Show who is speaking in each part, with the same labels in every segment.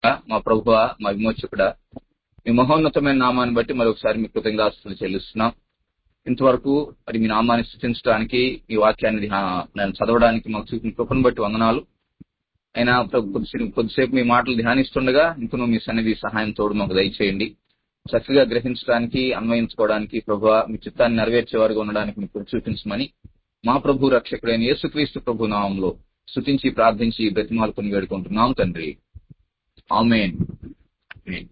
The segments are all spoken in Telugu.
Speaker 1: మా ప్రభు మా విమోచకుడ మీ మహోన్నతమైన నామాన్ని బట్టి మరొకసారి మీ కృతజ్ఞతాస్తులు చెల్లిస్తున్నాం ఇంతవరకు మరి మీ నామాన్ని సృష్టించడానికి మీ వాక్యాన్ని ధ్యా- నేను చదవడానికి మాకు చూపిన కృపను బట్టి వందనాలు అయినా ప్రభు కొద్దిసేపు కొద్దిసేపు మీ మాటలు ధ్యానిస్తుండగా ఇంకనూ మీ సన్నిధి సహాయం తోడు మాకు దయచేయండి చక్కగా గ్రహించడానికి అన్వయించుకోవడానికి ప్రభు మీ చిత్తాన్ని నెరవేర్చే వారుగా ఉండడానికి మీకు కృప చూపించమని మా ప్రభు రక్షకుడైన యేసుక్రీస్తు ప్రభు నామంలో స్తుతించి ప్రార్థించి బ్రతిమాలుకొని వేడుకుంటున్నాం తండ్రి ఆమెన్ ఆమేన్.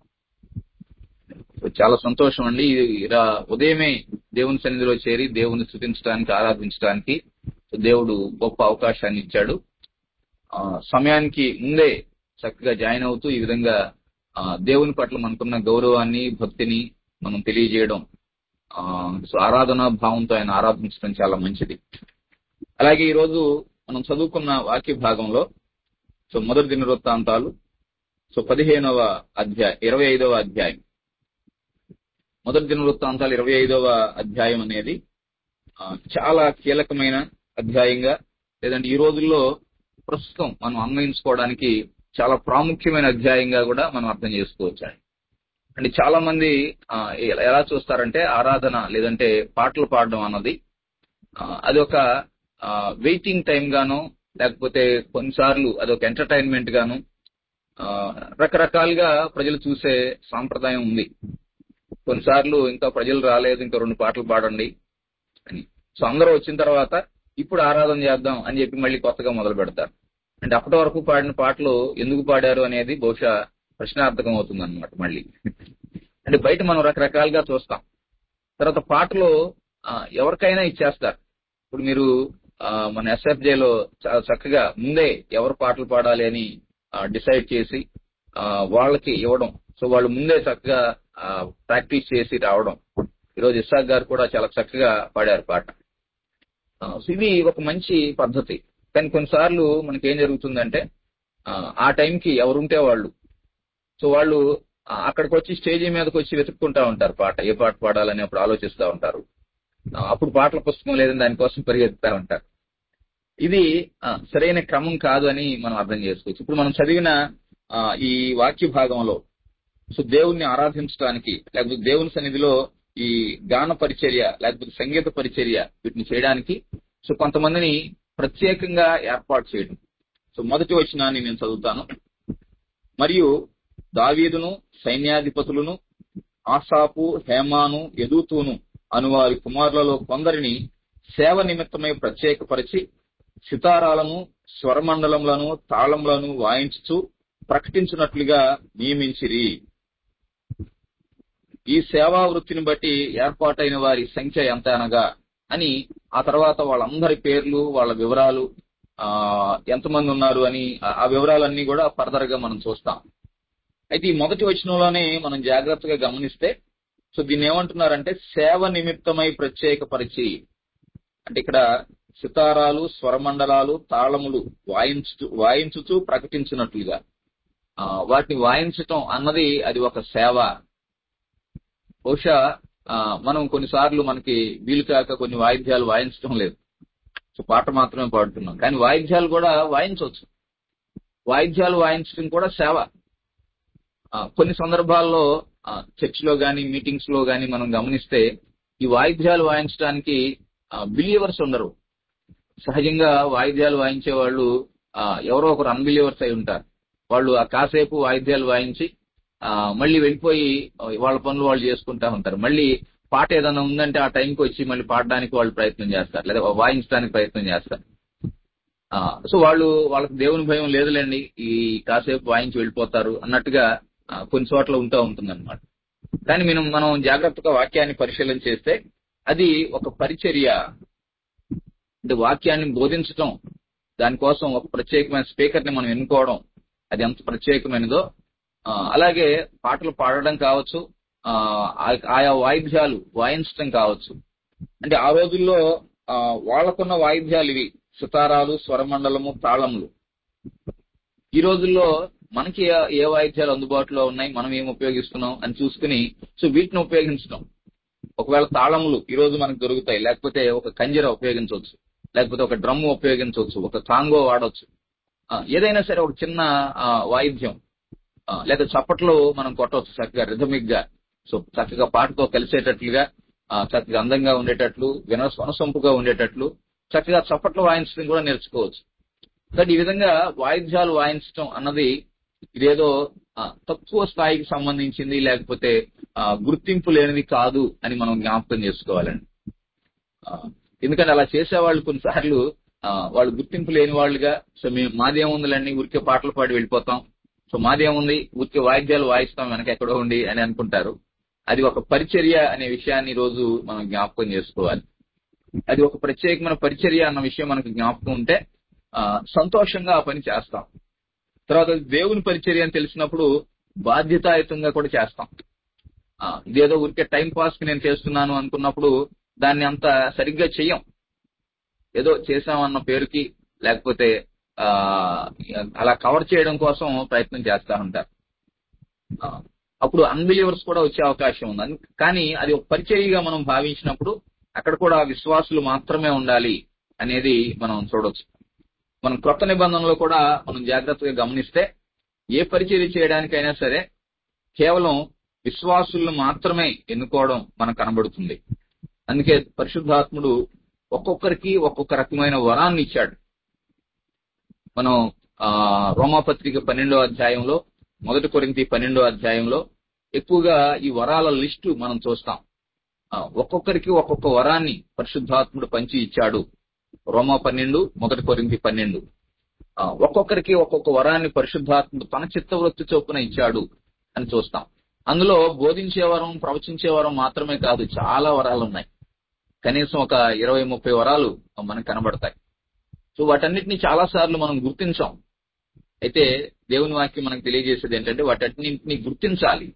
Speaker 1: సో చాలా సంతోషం అండి ఇలా ఉదయమే దేవుని సన్నిధిలో చేరి దేవుని స్థుతించడానికి ఆరాధించడానికి దేవుడు గొప్ప అవకాశాన్ని ఇచ్చాడు ఆ, సమయానికి ముందే చక్కగా జాయిన్ అవుతూ ఈ విధంగా ఆ, దేవుని పట్ల మనకున్న గౌరవాన్ని భక్తిని మనం తెలియజేయడం ఆ, సో ఆరాధనా భావంతో ఆయన ఆరాధించడం చాలా మంచిది అలాగే ఈ రోజు మనం చదువుకున్న వాక్య భాగంలో సో మొదటి దిన వృత్తాంతాలు సో పదిహేనవ అధ్యాయం ఇరవై ఐదవ అధ్యాయం మొదటి దిన వృత్తాంతాలు ఇరవై ఐదవ అధ్యాయం అనేది ఆ, చాలా కీలకమైన అధ్యాయంగా లేదంటే ఈ రోజుల్లో ప్రస్తుతం మనం అన్వయించుకోవడానికి చాలా ప్రాముఖ్యమైన అధ్యాయంగా కూడా మనం అర్థం చేసుకోవచ్చు అంటే చాలా మంది ఆ, ఎ- ఎలా చూస్తారంటే ఆరాధన లేదంటే పాటలు పాడడం అన్నది ఆ, అది ఒక వెయిటింగ్ టైం గాను లేకపోతే కొన్నిసార్లు అది ఒక ఎంటర్టైన్మెంట్ గాను ఆ, రకరకాలుగా ప్రజలు చూసే సాంప్రదాయం ఉంది కొన్నిసార్లు ఇంకా ప్రజలు రాలేదు ఇంకా రెండు పాటలు పాడండి అని సో అందరూ వచ్చిన తర్వాత ఇప్పుడు ఆరాధన చేద్దాం అని చెప్పి మళ్ళీ కొత్తగా మొదలు పెడతారు అంటే అప్పటి వరకు పాడిన పాటలు ఎందుకు పాడారు అనేది బహుశా ప్రశ్నార్థకం అవుతుంది అనమాట మళ్ళీ అంటే బయట మనం రకరకాలుగా చూస్తాం తర్వాత పాటలు ఆ, ఎవరికైనా ఇచ్చేస్తారు ఇప్పుడు మీరు ఆ, మన SFJ లో చాలా చక్కగా ముందే ఎవరు పాటలు పాడాలి అని డిసైడ్ చేసి ఆ, వాళ్ళకి ఇవ్వడం సో వాళ్ళు ముందే చక్కగా ప్రాక్టీస్ చేసి రావడం ఈరోజు ఇస్సాక్ గారు కూడా చాలా చక్కగా పాడారు పాట ఆ, సో ఇది ఒక మంచి పద్ధతి కానీ కొన్నిసార్లు మనకి ఏం జరుగుతుందంటే ఆ, ఆ టైంకి ఎవరుంటే వాళ్ళు సో వాళ్ళు ఆ, అక్కడికి వచ్చి స్టేజీ మీదకి వచ్చి వెతుక్కుంటా ఉంటారు పాట ఏ పాట పాడాలని అప్పుడు ఆలోచిస్తూ ఉంటారు ఆ, అప్పుడు పాటల పుస్తకం లేదని దానికోసం పరిగెత్తుతా ఉంటారు ఇది ఆ, సరైన క్రమం కాదు అని మనం అర్థం చేసుకోవచ్చు ఇప్పుడు మనం చదివిన ఆ, ఈ వాక్య భాగంలో సో దేవుణ్ణి ఆరాధించడానికి లేకపోతే దేవుని సన్నిధిలో ఈ గాన పరిచర్య లేకపోతే సంగీత పరిచర్య వీటిని చేయడానికి సో కొంతమందిని ప్రత్యేకంగా ఏర్పాటు చేయడం సో మొదటి వచనాన్ని నేను చదువుతాను మరియు దావీదును సైన్యాధిపతులను ఆసాపు హేమాను ఎదుతూను అను వారి కుమారులలో కొందరిని సేవ నిమిత్తమై ప్రత్యేకపరిచి సితారాలను స్వరమండలములను తాళములను వాయించుచు ప్రకటించినట్లుగా నియమించిరి ఈ సేవా వృత్తిని బట్టి ఏర్పాటైన వారి సంఖ్య ఎంత అనగా అని ఆ తర్వాత వాళ్ళందరి పేర్లు వాళ్ళ వివరాలు ఆ ఎంతమంది ఉన్నారు అని ఆ- ఆ వివరాలన్నీ కూడా ఫర్దర్ గా మనం చూస్తాం అయితే ఈ మొదటి వచనంలోనే మనం జాగ్రత్తగా గమనిస్తే సో దీన్ని ఏమంటున్నారంటే సేవ నిమిత్తమై ప్రత్యేక పరిచి అంటే ఇక్కడ సితారాలు స్వరమండలాలు తాళములు వాయించు వాయించుచు ప్రకటించినట్లుగా ఆ, వాటిని వాయించటం అన్నది అది ఒక సేవ బహుశా ఆ, మనం కొన్నిసార్లు మనకి వీలు కాక కొన్ని వాయిద్యాలు వాయించడం లేదు సో పాట మాత్రమే పాడుతున్నాం కానీ వాయిద్యాలు కూడా వాయించవచ్చు వాయిద్యాలు వాయించడం కూడా సేవ ఆ, కొన్ని సందర్భాల్లో చర్చిలో గాని మీటింగ్స్ లో గాని మనం గమనిస్తే ఈ వాయిద్యాలు వాయించడానికి బిలీవర్స్ ఉండరు సహజంగా వాయిద్యాలు వాయించే వాళ్ళు ఆ, ఎవరో ఒకరు అన్బిలీవర్స్ అయి ఉంటారు వాళ్ళు ఆ కాసేపు వాయిద్యాలు వాయించి ఆ, మళ్ళీ వెళ్ళిపోయి ఆ, వాళ్ళ పనులు వాళ్ళు చేసుకుంటా ఉంటారు మళ్ళీ పాట ఏదైనా ఉందంటే ఆ టైంకి వచ్చి మళ్ళీ పాడడానికి వాళ్ళు ప్రయత్నం చేస్తారు లేదా వాయించడానికి ప్రయత్నం చేస్తారు ఆ, సో వాళ్ళు వాళ్ళకి దేవుని భయం లేదులేండి ఈ కాసేపు వాయించి వెళ్ళిపోతారు అన్నట్టుగా ఆ, కొన్ని చోట్ల ఉంటూ ఉంటుంది అనమాట కానీ మనం మనం జాగ్రత్తగా వాక్యాన్ని పరిశీలన చేస్తే అది ఒక పరిచర్య అంటే వాక్యాన్ని బోధించటం దానికోసం ఒక ప్రత్యేకమైన స్పీకర్ ని మనం ఎన్నుకోవడం అది ఎంత ప్రత్యేకమైనదో ఆ, అలాగే పాటలు పాడడం కావచ్చు ఆ, ఆ- ఆయా వాయిద్యాలు వాయించడం కావచ్చు అంటే ఆ రోజుల్లో ఆ, వాళ్ళకున్న వాయిద్యాలు ఇవి సుతారాలు స్వరమండలము తాళములు ఈ రోజుల్లో మనకి ఏ- ఏ వాయిద్యాలు అందుబాటులో ఉన్నాయి మనం ఏం ఉపయోగిస్తున్నాం అని చూసుకుని సో వీటిని ఉపయోగించడం ఒకవేళ తాళములు ఈ రోజు మనకు దొరుకుతాయి లేకపోతే ఒక కంజర ఉపయోగించవచ్చు లేకపోతే ఒక డ్రమ్ ఉపయోగించవచ్చు ఒక కాంగో వాడవచ్చు ఆ, ఏదైనా సరే ఒక చిన్న ఆ, వాయిద్యం ఆ, లేదా చప్పట్లో మనం కొట్టవచ్చు చక్కగా రిథమిక్ గా సో చక్కగా పాటతో కలిసేటట్లుగా ఆ, చక్కగా అందంగా ఉండేటట్లు విన వినసొంపుగా ఉండేటట్లు చక్కగా చప్పట్లు వాయించడం కూడా నేర్చుకోవచ్చు కానీ ఈ విధంగా వాయిద్యాలు వాయించడం అన్నది ఇదేదో ఆ, తక్కువ స్థాయికి సంబంధించింది లేకపోతే ఆ, గుర్తింపు లేనిది కాదు అని మనం జ్ఞాపకం చేసుకోవాలండి ఆ, ఎందుకంటే అలా చేసేవాళ్ళు కొన్నిసార్లు ఆ, వాళ్ళు గుర్తింపు లేని వాళ్ళుగా సో మేము మాదేముందులండి ఊరికే పాటలు పాడి వెళ్ళిపోతాం సో మాదేముంది ఊరికే వాయిద్యాలు వాయిస్తాం వెనక ఎక్కడో ఉండి అని అనుకుంటారు అది ఒక పరిచర్య అనే విషయాన్ని ఈ రోజు మనం జ్ఞాపకం చేసుకోవాలి అది ఒక ప్రత్యేకమైన పరిచర్య అన్న విషయం మనకు జ్ఞాపకం ఉంటే ఆ, సంతోషంగా ఆ పని చేస్తాం తర్వాత దేవుని పరిచర్య అని తెలిసినప్పుడు బాధ్యతాయుతంగా కూడా చేస్తాం ఆ, ఇదేదో ఊరికే టైం పాస్ కి నేను చేస్తున్నాను అనుకున్నప్పుడు దాన్ని అంత సరిగ్గా చెయ్యం ఏదో చేసామన్న పేరుకి లేకపోతే ఆ అలా కవర్ చేయడం కోసం ప్రయత్నం చేస్తా ఉంటారు ఆ, అప్పుడు అన్బిలీవర్స్ కూడా వచ్చే అవకాశం ఉంది అన్- కానీ అది ఒక పరిచర్యగా మనం భావించినప్పుడు అక్కడ కూడా విశ్వాసులు మాత్రమే ఉండాలి అనేది మనం చూడొచ్చు మనం క్రొత్త నిబంధనలో కూడా మనం జాగ్రత్తగా గమనిస్తే ఏ పరిచర్య చేయడానికైనా సరే కేవలం విశ్వాసులను మాత్రమే ఎన్నుకోవడం మనకు కనబడుతుంది అందుకే పరిశుద్ధాత్ముడు ఒక్కొక్కరికి ఒక్కొక్క రకమైన వరాన్ని ఇచ్చాడు మనం ఆ రోమాపత్రిక పన్నెండో అధ్యాయంలో మొదటి కొరింతి పన్నెండో అధ్యాయంలో ఎక్కువగా ఈ వరాల లిస్టు మనం చూస్తాం ఆ, ఒక్కొక్కరికి ఒక్కొక్క వరాన్ని పరిశుద్ధాత్ముడు పంచి ఇచ్చాడు రోమా పన్నెండు మొదటి కొరింతి పన్నెండు ఆ, ఒక్కొక్కరికి ఒక్కొక్క వరాన్ని పరిశుద్ధాత్ముడు తన చిత్తవృత్తి చొప్పున ఇచ్చాడు అని చూస్తాం అందులో బోధించే వరం ప్రవచించే వరం మాత్రమే కాదు చాలా వరాలు ఉన్నాయి కనీసం ఒక ఇరవై ముప్పై వరాలు మనకు కనబడతాయి సో వాటన్నిటిని చాలా సార్లు మనం గుర్తించాం అయితే దేవుని వాక్యం మనకు తెలియజేసేది ఏంటంటే వాటన్నింటిని గుర్తించాలి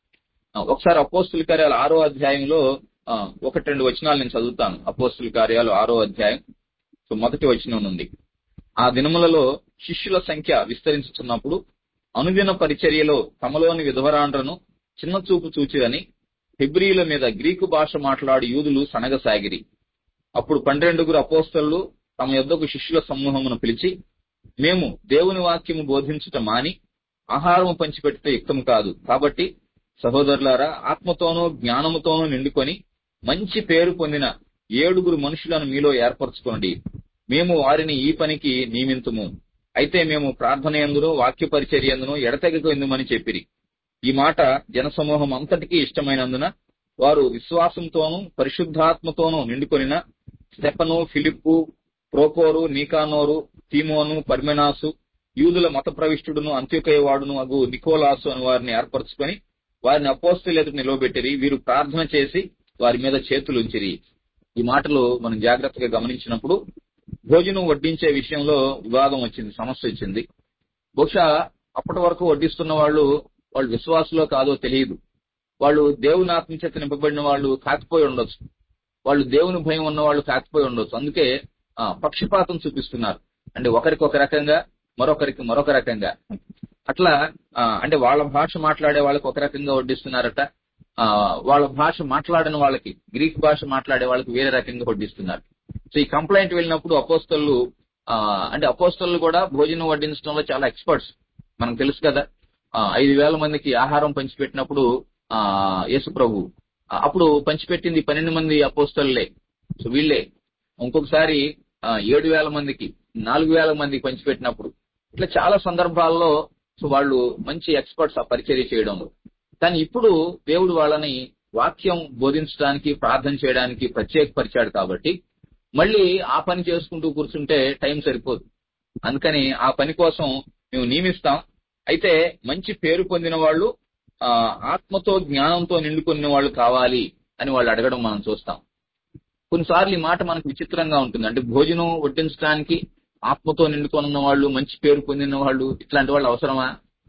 Speaker 1: ఆ, ఒకసారి అపోస్తుల కార్యాలు ఆరో అధ్యాయంలో ఆ, ఒకటి రెండు వచనాలు నేను చదువుతాను అపోస్తుల కార్యాలు ఆరో అధ్యాయం సో మొదటి వచనం నుండి ఆ దినములలో శిష్యుల సంఖ్య విస్తరించుతున్నప్పుడు అనుదిన పరిచర్యలో తమలోని విధవరాండ్రను చిన్న చూపు చూచిదని హెబ్రీల మీద గ్రీకు భాష మాట్లాడు యూదులు సనగసాగిరి అప్పుడు పన్నెండుగురు అపోస్తలు తమ యొద్దకు శిష్యుల సమూహమును పిలిచి మేము దేవుని వాక్యము బోధించుట మాని ఆహారము పంచిపెట్టితే యుక్తము కాదు కాబట్టి సహోదరులారా ఆత్మతోనూ జ్ఞానముతోనూ నిండుకొని మంచి పేరు పొందిన ఏడుగురు మనుషులను మీలో ఏర్పరచుకోండి మేము వారిని ఈ పనికి నియమింతుము అయితే మేము ప్రార్థన ఎందును వాక్య పరిచర్య ఎందును ఎడతెగకు ఎందుమని చెప్పిరి ఈ మాట జనసమూహం అంతటికీ ఇష్టమైనందున వారు విశ్వాసంతోనూ పరిశుద్ధాత్మతోనూ నిండుకొనిన స్టెపను ఫిలిప్పు ప్రోకోరు నీకానోరు తీమోను పర్మెనాసు యూదుల మత ప్రవిష్టుడును అంత్యకయవాడును అగు నికోలాసు అని వారిని ఏర్పరచుకొని వారిని అపోస్తుల ఎదుట నిలవబెట్టిరి వీరు ప్రార్థన చేసి వారి మీద చేతులుంచిరి ఈ మాటలు మనం జాగ్రత్తగా గమనించినప్పుడు భోజనం వడ్డించే విషయంలో వివాదం వచ్చింది సమస్య వచ్చింది బహుశా అప్పటి వరకు వడ్డిస్తున్న వాళ్ళు వాళ్ళు విశ్వాసులో కాదో తెలియదు వాళ్ళు దేవుని ఆత్మ చేత నింపబడిన వాళ్ళు కాకపోయి ఉండొచ్చు వాళ్ళు దేవుని భయం ఉన్న వాళ్ళు కాకపోయి ఉండొచ్చు అందుకే ఆ, పక్షపాతం చూపిస్తున్నారు అంటే ఒకరికి ఒక రకంగా మరొకరికి మరొక రకంగా అట్లా ఆ, అంటే వాళ్ళ భాష మాట్లాడే వాళ్ళకి ఒక రకంగా వడ్డిస్తున్నారట ఆ, వాళ్ళ భాష మాట్లాడని వాళ్ళకి గ్రీక్ భాష మాట్లాడే వాళ్ళకి వేరే రకంగా వడ్డిస్తున్నారు సో ఈ కంప్లైంట్ వెళ్ళినప్పుడు అపోస్తలు అంటే అపోస్తలు కూడా భోజనం వడ్డించడంలో చాలా ఎక్స్పర్ట్స్ మనకు తెలుసు కదా ఆ, ఐదు వేల మందికి ఆహారం పంచిపెట్టినప్పుడు ఆ యేసు ప్రభు ఆ, అప్పుడు పంచిపెట్టింది పన్నెండు మంది అపోస్తలులే సో వీళ్ళే ఇంకొకసారి ఆ, ఏడు వేల మందికి నాలుగు వేల మందికి పంచిపెట్టినప్పుడు ఇట్లా చాలా సందర్భాల్లో సో వాళ్ళు మంచి ఎక్స్పర్ట్స్ ఆ పరిచర్య చేయడంలో కానీ ఇప్పుడు దేవుడు వాళ్ళని వాక్యం బోధించడానికి ప్రార్థన చేయడానికి ప్రత్యేకపరిచాడు కాబట్టి మళ్ళీ ఆ పని చేసుకుంటూ కూర్చుంటే టైం సరిపోదు అందుకని ఆ పని కోసం మేము నియమిస్తాం అయితే మంచి పేరు పొందిన వాళ్ళు ఆ, ఆత్మతో జ్ఞానంతో నిండుకున్న వాళ్ళు కావాలి అని వాళ్ళు అడగడం మనం చూస్తాం కొన్నిసార్లు ఈ మాట మనకు విచిత్రంగా ఉంటుంది అంటే భోజనం వడ్డించడానికి ఆత్మతో నిండుకొని ఉన్న వాళ్ళు మంచి పేరు పొందిన వాళ్ళు ఇట్లాంటి వాళ్ళు అవసరమా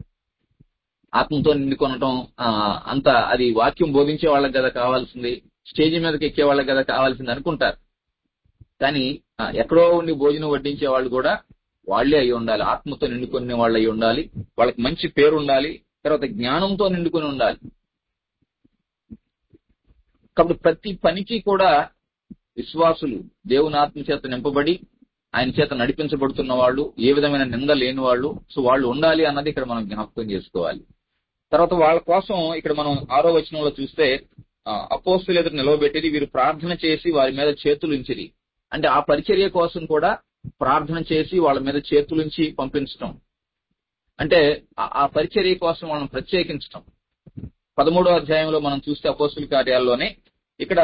Speaker 1: ఆత్మతో నిండుకొనటం ఆ, అంత అది వాక్యం బోధించే వాళ్ళకి కదా కావాల్సింది స్టేజ్ మీదకి ఎక్కే వాళ్ళకి కదా కావాల్సింది అనుకుంటారు కానీ ఆ, ఎక్కడో ఉండి భోజనం వడ్డించే వాళ్ళు కూడా వాళ్ళే అయి ఉండాలి ఆత్మతో నిండుకునే వాళ్ళు అయి ఉండాలి వాళ్ళకి మంచి పేరు ఉండాలి తర్వాత జ్ఞానంతో నిండుకొని ఉండాలి కాబట్టి ప్రతి పనికి కూడా విశ్వాసులు దేవుని ఆత్మ చేత నింపబడి ఆయన చేత నడిపించబడుతున్న వాళ్ళు ఏ విధమైన నింద లేని వాళ్ళు సో వాళ్ళు ఉండాలి అన్నది ఇక్కడ మనం జ్ఞాపకం చేసుకోవాలి తర్వాత వాళ్ళ కోసం ఇక్కడ మనం ఆరో వచనంలో చూస్తే అపోస్తులు ఎదురు నిలవబెట్టేది వీరు ప్రార్థన చేసి వారి మీద చేతులు ఉంచిరి అంటే ఆ పరిచర్య కోసం కూడా ప్రార్థన చేసి వాళ్ళ మీద చేతులుంచి పంపించడం అంటే ఆ- ఆ పరిచర్య కోసం వాళ్ళని ప్రత్యేకించడం పదమూడో అధ్యాయంలో మనం చూస్తే అపోస్తుల కార్యాల్లోనే ఇక్కడ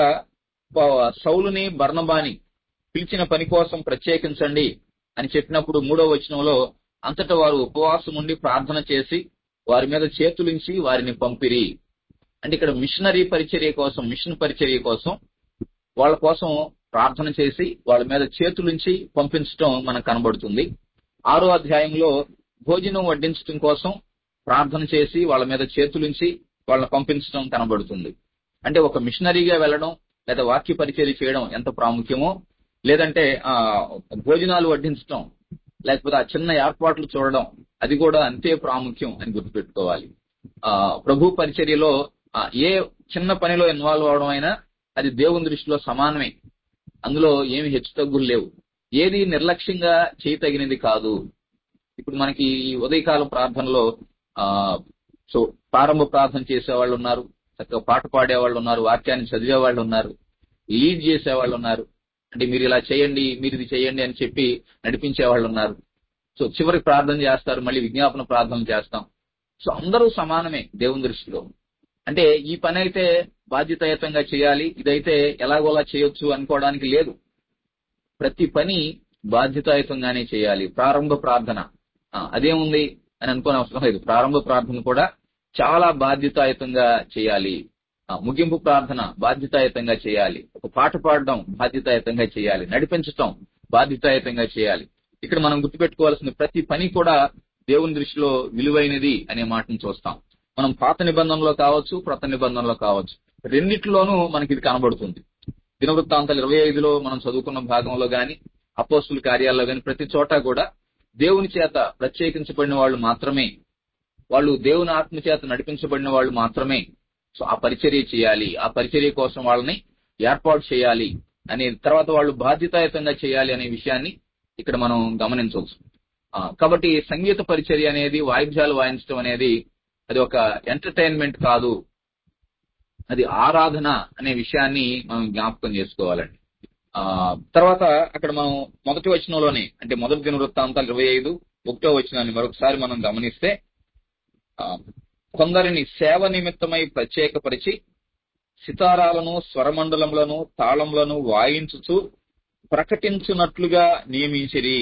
Speaker 1: ప- సౌలుని బర్ణబాని పిలిచిన పని కోసం ప్రత్యేకించండి అని చెప్పినప్పుడు మూడో వచనంలో అంతటా వారు ఉపవాసం ఉండి ప్రార్థన చేసి వారి మీద చేతులుంచి వారిని పంపిరి అంటే ఇక్కడ మిషనరీ పరిచర్య కోసం మిషన్ పరిచర్య కోసం వాళ్ళ కోసం ప్రార్థన చేసి వాళ్ళ మీద చేతులుంచి పంపించడం మనకు కనబడుతుంది ఆరో అధ్యాయంలో భోజనం వడ్డించడం కోసం ప్రార్థన చేసి వాళ్ళ మీద చేతులుంచి వాళ్ళని పంపించడం కనబడుతుంది అంటే ఒక మిషనరీగా వెళ్ళడం లేదా వాక్య పరిచర్య చేయడం ఎంత ప్రాముఖ్యమో లేదంటే ఆ భోజనాలు వడ్డించడం లేకపోతే ఆ చిన్న ఏర్పాట్లు చూడడం అది కూడా అంతే ప్రాముఖ్యం అని గుర్తుపెట్టుకోవాలి ఆ ప్రభు పరిచర్యలో ఆ, ఏ చిన్న పనిలో ఇన్వాల్వ్ అవడం అయినా అది దేవుని దృష్టిలో సమానమే అందులో ఏమి హెచ్చుతగ్గులు లేవు ఏది నిర్లక్ష్యంగా చేయతగినది కాదు ఇప్పుడు మనకి ఈ ఉదయకాల ప్రార్థనలో ఆ సో ప్రారంభ ప్రార్థన చేసే వాళ్ళు ఉన్నారు చక్కగా పాట పాడే వాళ్ళు ఉన్నారు వాక్యాన్ని చదివే వాళ్ళు ఉన్నారు లీడ్ చేసే వాళ్ళు ఉన్నారు అంటే మీరు ఇలా చేయండి మీరు ఇది చేయండి అని చెప్పి నడిపించే వాళ్ళు ఉన్నారు సో చివరికి ప్రార్థన చేస్తారు మళ్ళీ విజ్ఞాపన ప్రార్థన చేస్తాం సో అందరూ సమానమే దేవుని దృష్టిలో అంటే ఈ పని అయితే బాధ్యతాయుతంగా చేయాలి ఇదైతే ఎలాగోలా చేయొచ్చు అనుకోవడానికి లేదు ప్రతి పని బాధ్యతాయుతంగానే చేయాలి ప్రారంభ ప్రార్థన ఆ, అదేముంది అని అనుకోని అవసరం లేదు ప్రారంభ ప్రార్థన కూడా చాలా బాధ్యతాయుతంగా చేయాలి ఆ, ముగింపు ప్రార్థన బాధ్యతాయుతంగా చేయాలి ఒక పాట పాడడం బాధ్యతాయుతంగా చేయాలి నడిపించటం బాధ్యతాయుతంగా చేయాలి ఇక్కడ మనం గుర్తుపెట్టుకోవాల్సిన ప్రతి పని కూడా దేవుని దృష్టిలో విలువైనది అనే మాటను చూస్తాం మనం పాత నిబంధనలో కావచ్చు క్రొత్త నిబంధనలో కావచ్చు రెండిట్లోనూ మనకి ఇది కనబడుతుంది దినవృత్తాంతాలు ఇరవై ఐదులో మనం చదువుకున్న భాగంలో గాని అపోస్తుల కార్యాల్లో గాని ప్రతి చోట కూడా దేవుని చేత ప్రత్యేకించబడిన వాళ్ళు మాత్రమే వాళ్ళు దేవుని ఆత్మ చేత నడిపించబడిన వాళ్ళు మాత్రమే సో ఆ పరిచర్య చేయాలి ఆ పరిచర్య కోసం వాళ్ళని ఏర్పాటు చేయాలి అనే తర్వాత వాళ్ళు బాధ్యతాయుతంగా చేయాలి అనే విషయాన్ని ఇక్కడ మనం గమనించవచ్చు ఆ, కాబట్టి సంగీత పరిచర్య అనేది వాయిద్యాలు వాయించడం అనేది అది ఒక ఎంటర్టైన్మెంట్ కాదు అది ఆరాధన అనే విషయాన్ని మనం జ్ఞాపకం చేసుకోవాలండి ఆ తర్వాత అక్కడ మనం మొదటి వచనంలోనే అంటే మొదటి దిన వృత్తాంతాలు ఇరవై ఐదు ఒకటో వచనాన్ని మరొకసారి మనం గమనిస్తే ఆ, కొందరిని సేవ నిమిత్తమై ప్రత్యేకపరిచి సితారాలను స్వరమండలములను తాళములను వాయించుచు ప్రకటించున్నట్లుగా నియమించిరి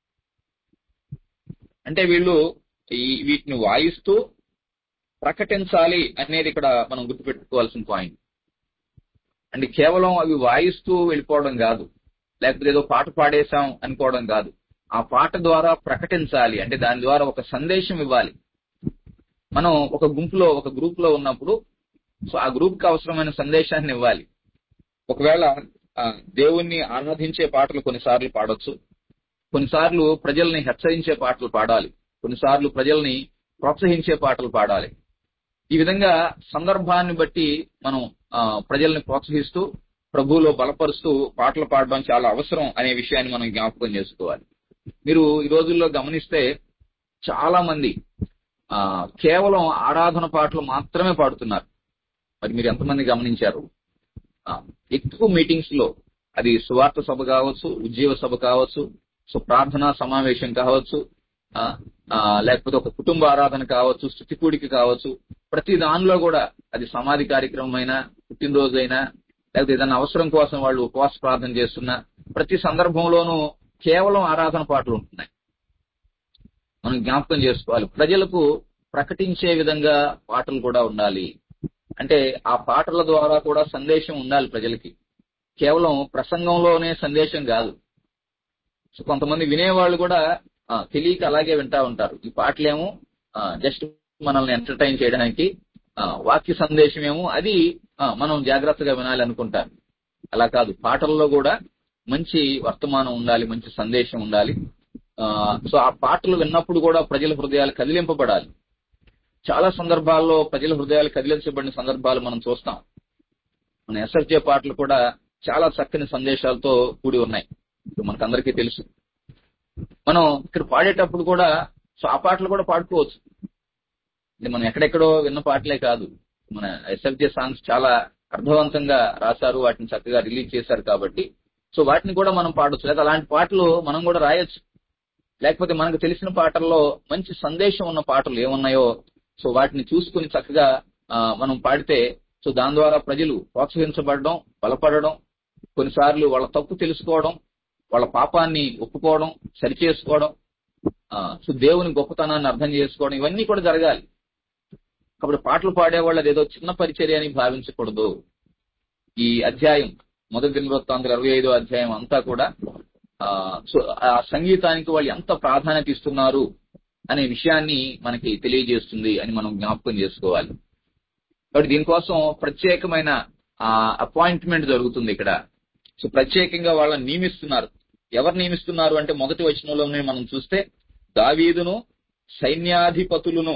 Speaker 1: అంటే వీళ్ళు ఈ వీటిని వాయిస్తూ ప్రకటించాలి అనేది ఇక్కడ మనం గుర్తుపెట్టుకోవాల్సిన పాయింట్ అంటే కేవలం అవి వాయిస్తూ వెళ్ళిపోవడం కాదు లేకపోతే ఏదో పాట పాడేశాం అనుకోవడం కాదు ఆ పాట ద్వారా ప్రకటించాలి అంటే దాని ద్వారా ఒక సందేశం ఇవ్వాలి మనం ఒక గుంపులో ఒక గ్రూప్ లో ఉన్నప్పుడు సో ఆ గ్రూప్ కి అవసరమైన సందేశాన్ని ఇవ్వాలి ఒకవేళ ఆ, దేవుణ్ణి ఆరాధించే పాటలు కొన్నిసార్లు పాడొచ్చు కొన్నిసార్లు ప్రజల్ని హెచ్చరించే పాటలు పాడాలి కొన్నిసార్లు ప్రజల్ని ప్రోత్సహించే పాటలు పాడాలి ఈ విధంగా సందర్భాన్ని బట్టి మనం ఆ, ప్రజల్ని ప్రోత్సహిస్తూ ప్రభువులో బలపరుస్తూ పాటలు పాడడం చాలా అవసరం అనే విషయాన్ని మనం జ్ఞాపకం చేసుకోవాలి మీరు ఈ రోజుల్లో గమనిస్తే చాలా మంది ఆ, కేవలం ఆరాధన పాటలు మాత్రమే పాడుతున్నారు మరి మీరు ఎంతమంది గమనించారు ఆ, ఎక్కువ మీటింగ్స్ లో అది సువార్త సభ కావచ్చు ఉద్యోగ సభ కావచ్చు సో ప్రార్థనా సమావేశం కావచ్చు ఆ, ఆ, లేకపోతే ఒక కుటుంబ ఆరాధన కావచ్చు స్థుతి కూడిక కావచ్చు ప్రతి దానిలో కూడా అది సమాధి కార్యక్రమం అయినా పుట్టినరోజు అయినా లేకపోతే ఏదైనా అవసరం కోసం వాళ్ళు ఉపవాస ప్రార్థన చేస్తున్నా ప్రతి సందర్భంలోనూ కేవలం ఆరాధన పాటలు ఉంటున్నాయి మనం జ్ఞాపకం చేసుకోవాలి ప్రజలకు ప్రకటించే విధంగా పాటలు కూడా ఉండాలి అంటే ఆ పాటల ద్వారా కూడా సందేశం ఉండాలి ప్రజలకి కేవలం ప్రసంగంలోనే సందేశం కాదు సో కొంతమంది వినేవాళ్ళు కూడా ఆ, తెలియక అలాగే వింటా ఉంటారు ఈ పాటలేమో జస్ట్ మనల్ని ఎంటర్టైన్ చేయడానికి ఆ, వాక్య సందేశమేమో అది ఆ, మనం జాగ్రత్తగా వినాలి అనుకుంటారు అలా కాదు పాటల్లో కూడా మంచి వర్తమానం ఉండాలి మంచి సందేశం ఉండాలి ఆ, సో ఆ పాటలు విన్నప్పుడు కూడా ప్రజల హృదయాలు కదిలింపబడాలి చాలా సందర్భాల్లో ప్రజల హృదయాలు కదిలించబడిన సందర్భాలు మనం చూస్తాం మన ఎస్ఎఫ్జే పాటలు కూడా చాలా చక్కని సందేశాలతో కూడి ఉన్నాయి ఇప్పుడు మనకందరికీ తెలుసు మనం ఇక్కడ పాడేటప్పుడు కూడా సో ఆ పాటలు కూడా పాడుకోవచ్చు ఇది మనం ఎక్కడెక్కడో విన్న పాటలే కాదు మన ఎస్ఎఫ్జే సాంగ్స్ చాలా అర్థవంతంగా రాశారు వాటిని చక్కగా రిలీజ్ చేశారు కాబట్టి సో వాటిని కూడా మనం పాడొచ్చు లేదా అలాంటి పాటలు మనం కూడా రాయొచ్చు లేకపోతే మనకు తెలిసిన పాటల్లో మంచి సందేశం ఉన్న పాటలు ఏమున్నాయో సో వాటిని చూసుకుని చక్కగా ఆ, మనం పాడితే సో దాని ద్వారా ప్రజలు ప్రోత్సహించబడడం బలపడడం కొన్నిసార్లు వాళ్ళ తప్పు తెలుసుకోవడం వాళ్ళ పాపాన్ని ఒప్పుకోవడం సరిచేసుకోవడం ఆ, సో దేవుని గొప్పతనాన్ని అర్థం చేసుకోవడం ఇవన్నీ కూడా జరగాలి కాబట్టి పాటలు పాడేవాళ్ళు అదేదో చిన్న పరిచర్య అని భావించకూడదు ఈ అధ్యాయం మొదటి దినవృత్తాంతులు ఇరవై ఐదో అధ్యాయం అంతా కూడా ఆ, సో ఆ సంగీతానికి వాళ్ళు ఎంత ప్రాధాన్యత ఇస్తున్నారు అనే విషయాన్ని మనకి తెలియజేస్తుంది అని మనం జ్ఞాపకం చేసుకోవాలి కాబట్టి దీనికోసం ప్రత్యేకమైన అపాయింట్మెంట్ జరుగుతుంది ఇక్కడ సో ప్రత్యేకంగా వాళ్ళని నియమిస్తున్నారు ఎవరు నియమిస్తున్నారు అంటే మొదటి వచనంలోనే మనం చూస్తే దావీదును సైన్యాధిపతులను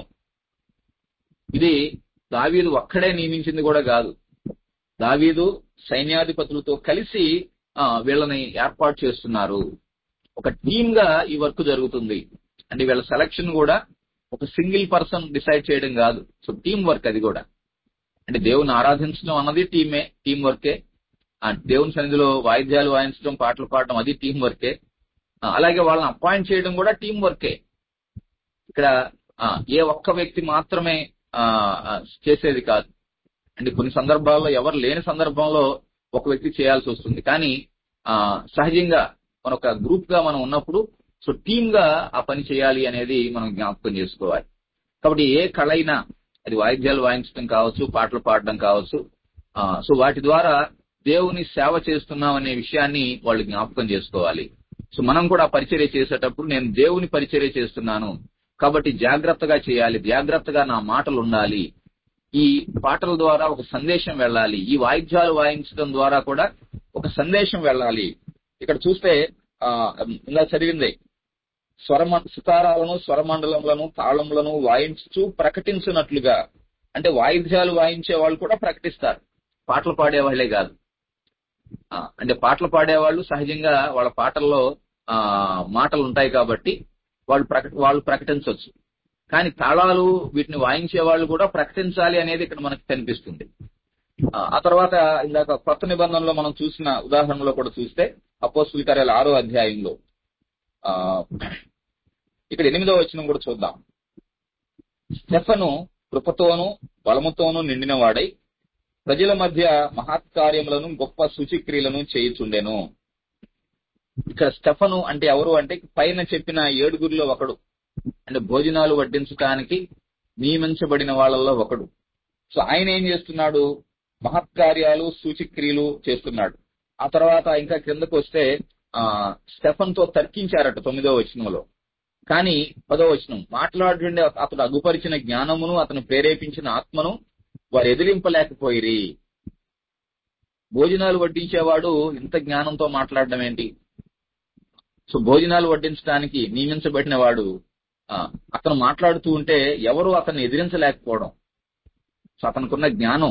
Speaker 1: ఇది దావీదు ఒక్కడే నియమించింది కూడా కాదు దావీదు సైన్యాధిపతులతో కలిసి ఆ, వీళ్ళని ఏర్పాటు చేస్తున్నారు ఒక టీమ్ గా ఈ వర్క్ జరుగుతుంది అంటే వీళ్ళ సెలక్షన్ కూడా ఒక సింగిల్ పర్సన్ డిసైడ్ చేయడం కాదు సో టీం వర్క్ అది కూడా అంటే దేవుని ఆరాధించడం అన్నది టీమే టీం వర్కే ఆ దేవుని సన్నిధిలో వాయిద్యాలు వాయించడం పాటలు పాడడం అది టీం వర్కే ఆ, అలాగే వాళ్ళని అపాయింట్ చేయడం కూడా టీం వర్కే ఇక్కడ ఆ, ఏ ఒక్క వ్యక్తి మాత్రమే ఆ, ఆ, చేసేది కాదు అంటే కొన్ని సందర్భాల్లో ఎవరు లేని సందర్భంలో ఒక వ్యక్తి చేయాల్సి వస్తుంది కానీ ఆ సహజంగా మన ఒక గ్రూప్ గా మనం ఉన్నప్పుడు సో టీమ్ గా ఆ పని చేయాలి అనేది మనం జ్ఞాపకం చేసుకోవాలి కాబట్టి ఏ కళ అయినా అది వాయిద్యాలు వాయించడం కావచ్చు పాటలు పాడడం కావచ్చు ఆ, సో వాటి ద్వారా దేవుని సేవ చేస్తున్నాం అనే విషయాన్ని వాళ్ళు జ్ఞాపకం చేసుకోవాలి సో మనం కూడా పరిచర్య చేసేటప్పుడు నేను దేవుని పరిచర్య చేస్తున్నాను కాబట్టి జాగ్రత్తగా చేయాలి జాగ్రత్తగా నా మాటలు ఉండాలి ఈ పాటల ద్వారా ఒక సందేశం వెళ్ళాలి ఈ వాయిద్యాలు వాయించడం ద్వారా కూడా ఒక సందేశం వెళ్ళాలి ఇక్కడ చూస్తే ఆ ఇలా చదివింది స్వరమ సితారాలను స్వరమండలములను తాళములను వాయించుచు ప్రకటించినట్లుగా అంటే వాయిద్యాలు వాయించే వాళ్ళు కూడా ప్రకటిస్తారు పాటలు పాడే వాళ్ళే కాదు ఆ, అంటే పాటలు పాడేవాళ్ళు సహజంగా వాళ్ళ పాటల్లో ఆ మాటలు ఉంటాయి కాబట్టి వాళ్ళు ప్రకట వాళ్ళు ప్రకటించవచ్చు కానీ తాళాలు వీటిని వాయించే వాళ్ళు కూడా ప్రకటించాలి అనేది ఇక్కడ మనకు కనిపిస్తుంది ఆ, ఆ తర్వాత ఇందాక కొత్త నిబంధనలో మనం చూసిన ఉదాహరణలో కూడా చూస్తే అపోస్తుల కార్యాల ఆరో అధ్యాయంలో ఆ ఇక్కడ ఎనిమిదో వచనం కూడా చూద్దాం స్టెఫను కృపతోనూ బలముతోనూ నిండిన వాడై ప్రజల మధ్య మహత్కార్యములను గొప్ప సూచిక్రియలను చేయుచుండెను ఇక్కడ స్టెఫను అంటే ఎవరు అంటే పైన చెప్పిన ఏడుగురిలో ఒకడు అంటే భోజనాలు వడ్డించడానికి నియమించబడిన వాళ్ళల్లో ఒకడు సో ఆయన ఏం చేస్తున్నాడు మహత్కార్యాలు సూచిక్రియలు చేస్తున్నాడు ఆ తర్వాత ఇంకా కిందకు వస్తే ఆ స్టెఫన్ తో తర్కించారట తొమ్మిదో వచనంలో కానీ పదో వచనం మాట్లాడుండే అతడు అగుపరిచిన జ్ఞానమును అతను ప్రేరేపించిన ఆత్మను వారు ఎదిరింపలేకపోయిరి భోజనాలు వడ్డించేవాడు ఇంత జ్ఞానంతో మాట్లాడడం ఏంటి సో భోజనాలు వడ్డించడానికి నియమించబడిన వాడు ఆ, అతను మాట్లాడుతూ ఉంటే ఎవరు అతన్ని ఎదిరించలేకపోవడం సో అతనుకున్న జ్ఞానం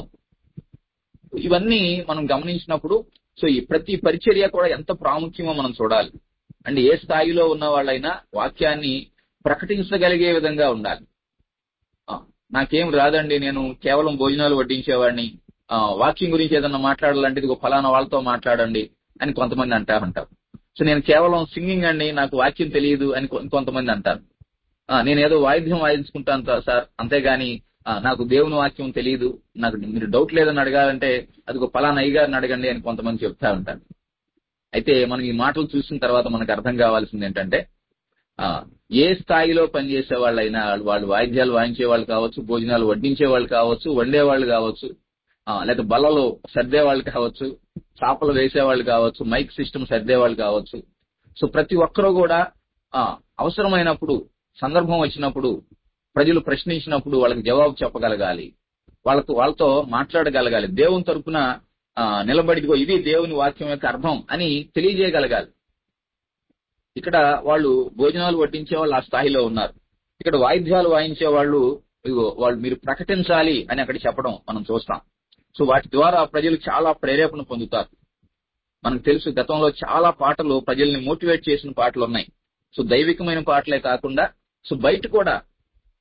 Speaker 1: ఇవన్నీ మనం గమనించినప్పుడు సో ఈ ప్రతి పరిచర్య కూడా ఎంత ప్రాముఖ్యమో మనం చూడాలి అంటే ఏ స్థాయిలో ఉన్న వాళ్ళైనా వాక్యాన్ని ప్రకటించగలిగే విధంగా ఉండాలి ఆ, నాకేం రాదండి నేను కేవలం భోజనాలు వడ్డించేవాడిని ఆ, వాక్యం గురించి ఏదన్నా మాట్లాడాలంటే ఇదిగో ఫలానా వాళ్ళతో మాట్లాడండి అని కొంతమంది అంటా ఉంటారు సో నేను కేవలం సింగింగ్ అండి నాకు వాక్యం తెలియదు అని కొ- కొంతమంది అంటారు ఆ, నేను ఏదో వాయిద్యం వాయించుకుంటాను తా- సార్ అంతేగాని ఆ, నాకు దేవుని వాక్యం తెలియదు నాకు మీరు డౌట్ లేదని అడగాలంటే అదిగో ఫలానా అయ్య గారిని అడగండి అని కొంతమంది చెప్తా ఉంటారు అయితే మనం ఈ మాటలు చూసిన తర్వాత మనకు అర్థం కావాల్సింది ఏంటంటే ఆ, ఏ స్థాయిలో పనిచేసే వాళ్ళైనా వాళ్ళు- వాళ్ళు వాయిద్యాలు వాయించే వాళ్ళు కావచ్చు భోజనాలు వడ్డించే వాళ్ళు కావచ్చు వండే వాళ్ళు కావచ్చు ఆ, లేదా బల్లలు సర్దే వాళ్ళు కావచ్చు చాపలు వేసే వాళ్ళు కావచ్చు మైక్ సిస్టమ్ సర్దే వాళ్ళు కావచ్చు సో ప్రతి ఒక్కరూ కూడా ఆ, అవసరమైనప్పుడు సందర్భం వచ్చినప్పుడు ప్రజలు ప్రశ్నించినప్పుడు వాళ్ళకి జవాబు చెప్పగలగాలి వాళ్ళకు వాళ్ళతో మాట్లాడగలగాలి దేవుని తరపున ఆ, నిలబడి "ఇదిగో ఇది దేవుని వాక్యం యొక్క అర్థం అని తెలియజేయగలగాలి ఇక్కడ వాళ్ళు భోజనాలు వడ్డించే వాళ్ళు ఆ స్థాయిలో ఉన్నారు ఇక్కడ వాయిద్యాలు వాయించే వాళ్ళు ఇదిగో వాళ్ళు మీరు ప్రకటించాలి అని అక్కడ చెప్పడం మనం చూస్తాం సో వాటి ద్వారా ప్రజలు చాలా ప్రేరేపణ పొందుతారు మనకు తెలుసు గతంలో చాలా పాటలు ప్రజల్ని మోటివేట్ చేసిన పాటలు ఉన్నాయి సో దైవికమైన పాటలే కాకుండా సో బయట కూడా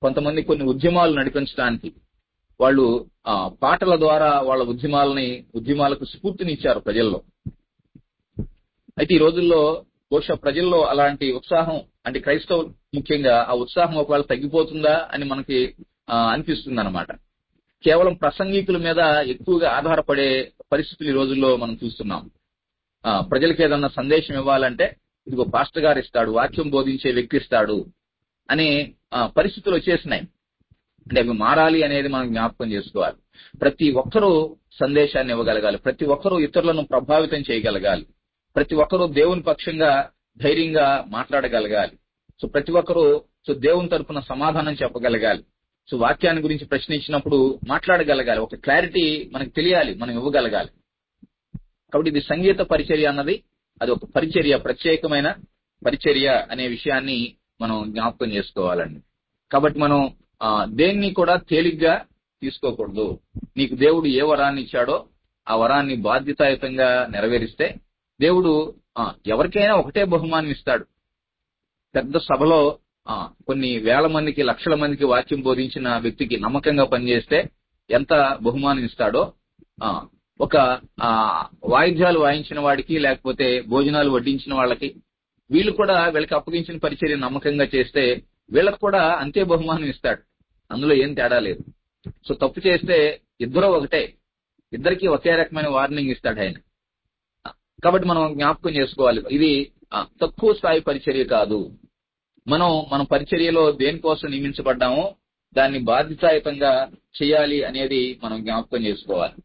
Speaker 1: కొంతమంది కొన్ని ఉద్యమాలు నడిపించడానికి వాళ్ళు ఆ, పాటల ద్వారా వాళ్ళ ఉద్యమాలని ఉద్యమాలకు స్ఫూర్తినిచ్చారు ప్రజల్లో అయితే ఈ రోజుల్లో బహుశా ప్రజల్లో అలాంటి ఉత్సాహం అంటే క్రైస్తవులు ముఖ్యంగా ఆ ఉత్సాహం ఒకవేళ తగ్గిపోతుందా అని మనకి అనిపిస్తుంది అనమాట కేవలం ప్రసంగికుల మీద ఎక్కువగా ఆధారపడే పరిస్థితులు ఈ రోజుల్లో మనం చూస్తున్నాం ఆ, ప్రజలకు ఏదన్నా సందేశం ఇవ్వాలంటే ఇదిగో పాస్టర్ గారు ఇస్తాడు వాక్యం బోధించే వ్యక్తి ఇస్తాడు అనే ఆ, పరిస్థితులు వచ్చేసినాయి అంటే అవి మారాలి అనేది మనం జ్ఞాపకం చేసుకోవాలి ప్రతి ఒక్కరూ సందేశాన్ని ఇవ్వగలగాలి ప్రతి ఒక్కరూ ఇతరులను ప్రభావితం చేయగలగాలి ప్రతి ఒక్కరూ దేవుని పక్షంగా ధైర్యంగా మాట్లాడగలగాలి సో ప్రతి ఒక్కరూ సో దేవుని తరపున సమాధానం చెప్పగలగాలి సో వాక్యాన్ని గురించి ప్రశ్నించినప్పుడు మాట్లాడగలగాలి ఒక క్లారిటీ మనకు తెలియాలి మనం ఇవ్వగలగాలి కాబట్టి ఇది సంగీత పరిచర్య అన్నది అది ఒక పరిచర్య ప్రత్యేకమైన పరిచర్య అనే విషయాన్ని మనం జ్ఞాపకం చేసుకోవాలండి కాబట్టి మనం ఆ, దేన్ని కూడా తేలిగ్గా తీసుకోకూడదు నీకు దేవుడు ఏ వరాన్ని ఇచ్చాడో ఆ వరాన్ని బాధ్యతాయుతంగా నెరవేరిస్తే దేవుడు ఆ, ఎవరికైనా ఒకటే బహుమానం ఇస్తాడు పెద్ద సభలో ఆ, కొన్ని వేల మందికి లక్షల మందికి వాక్యం బోధించిన వ్యక్తికి నమ్మకంగా పనిచేస్తే ఎంత బహుమానం ఇస్తాడో ఆ, ఒక ఆ, వాయిద్యాలు వాయించిన వాడికి లేకపోతే భోజనాలు వడ్డించిన వాళ్ళకి వీళ్ళు కూడా వీళ్ళకి అప్పగించిన పరిచర్య నమ్మకంగా చేస్తే వీళ్ళకి కూడా అంతే బహుమానం ఇస్తాడు అందులో ఏం తేడా లేదు సో తప్పు చేస్తే ఇద్దరు ఒకటే ఇద్దరికి ఒకే రకమైన వార్నింగ్ ఇస్తాడు ఆయన కాబట్టి మనం జ్ఞాపకం చేసుకోవాలి ఇది ఆ, తక్కువ స్థాయి పరిచర్య కాదు మనం మన పరిచర్యలో దేనికోసం నియమించబడ్డామో దాన్ని బాధ్యతాయుతంగా చేయాలి అనేది మనం జ్ఞాపకం చేసుకోవాలి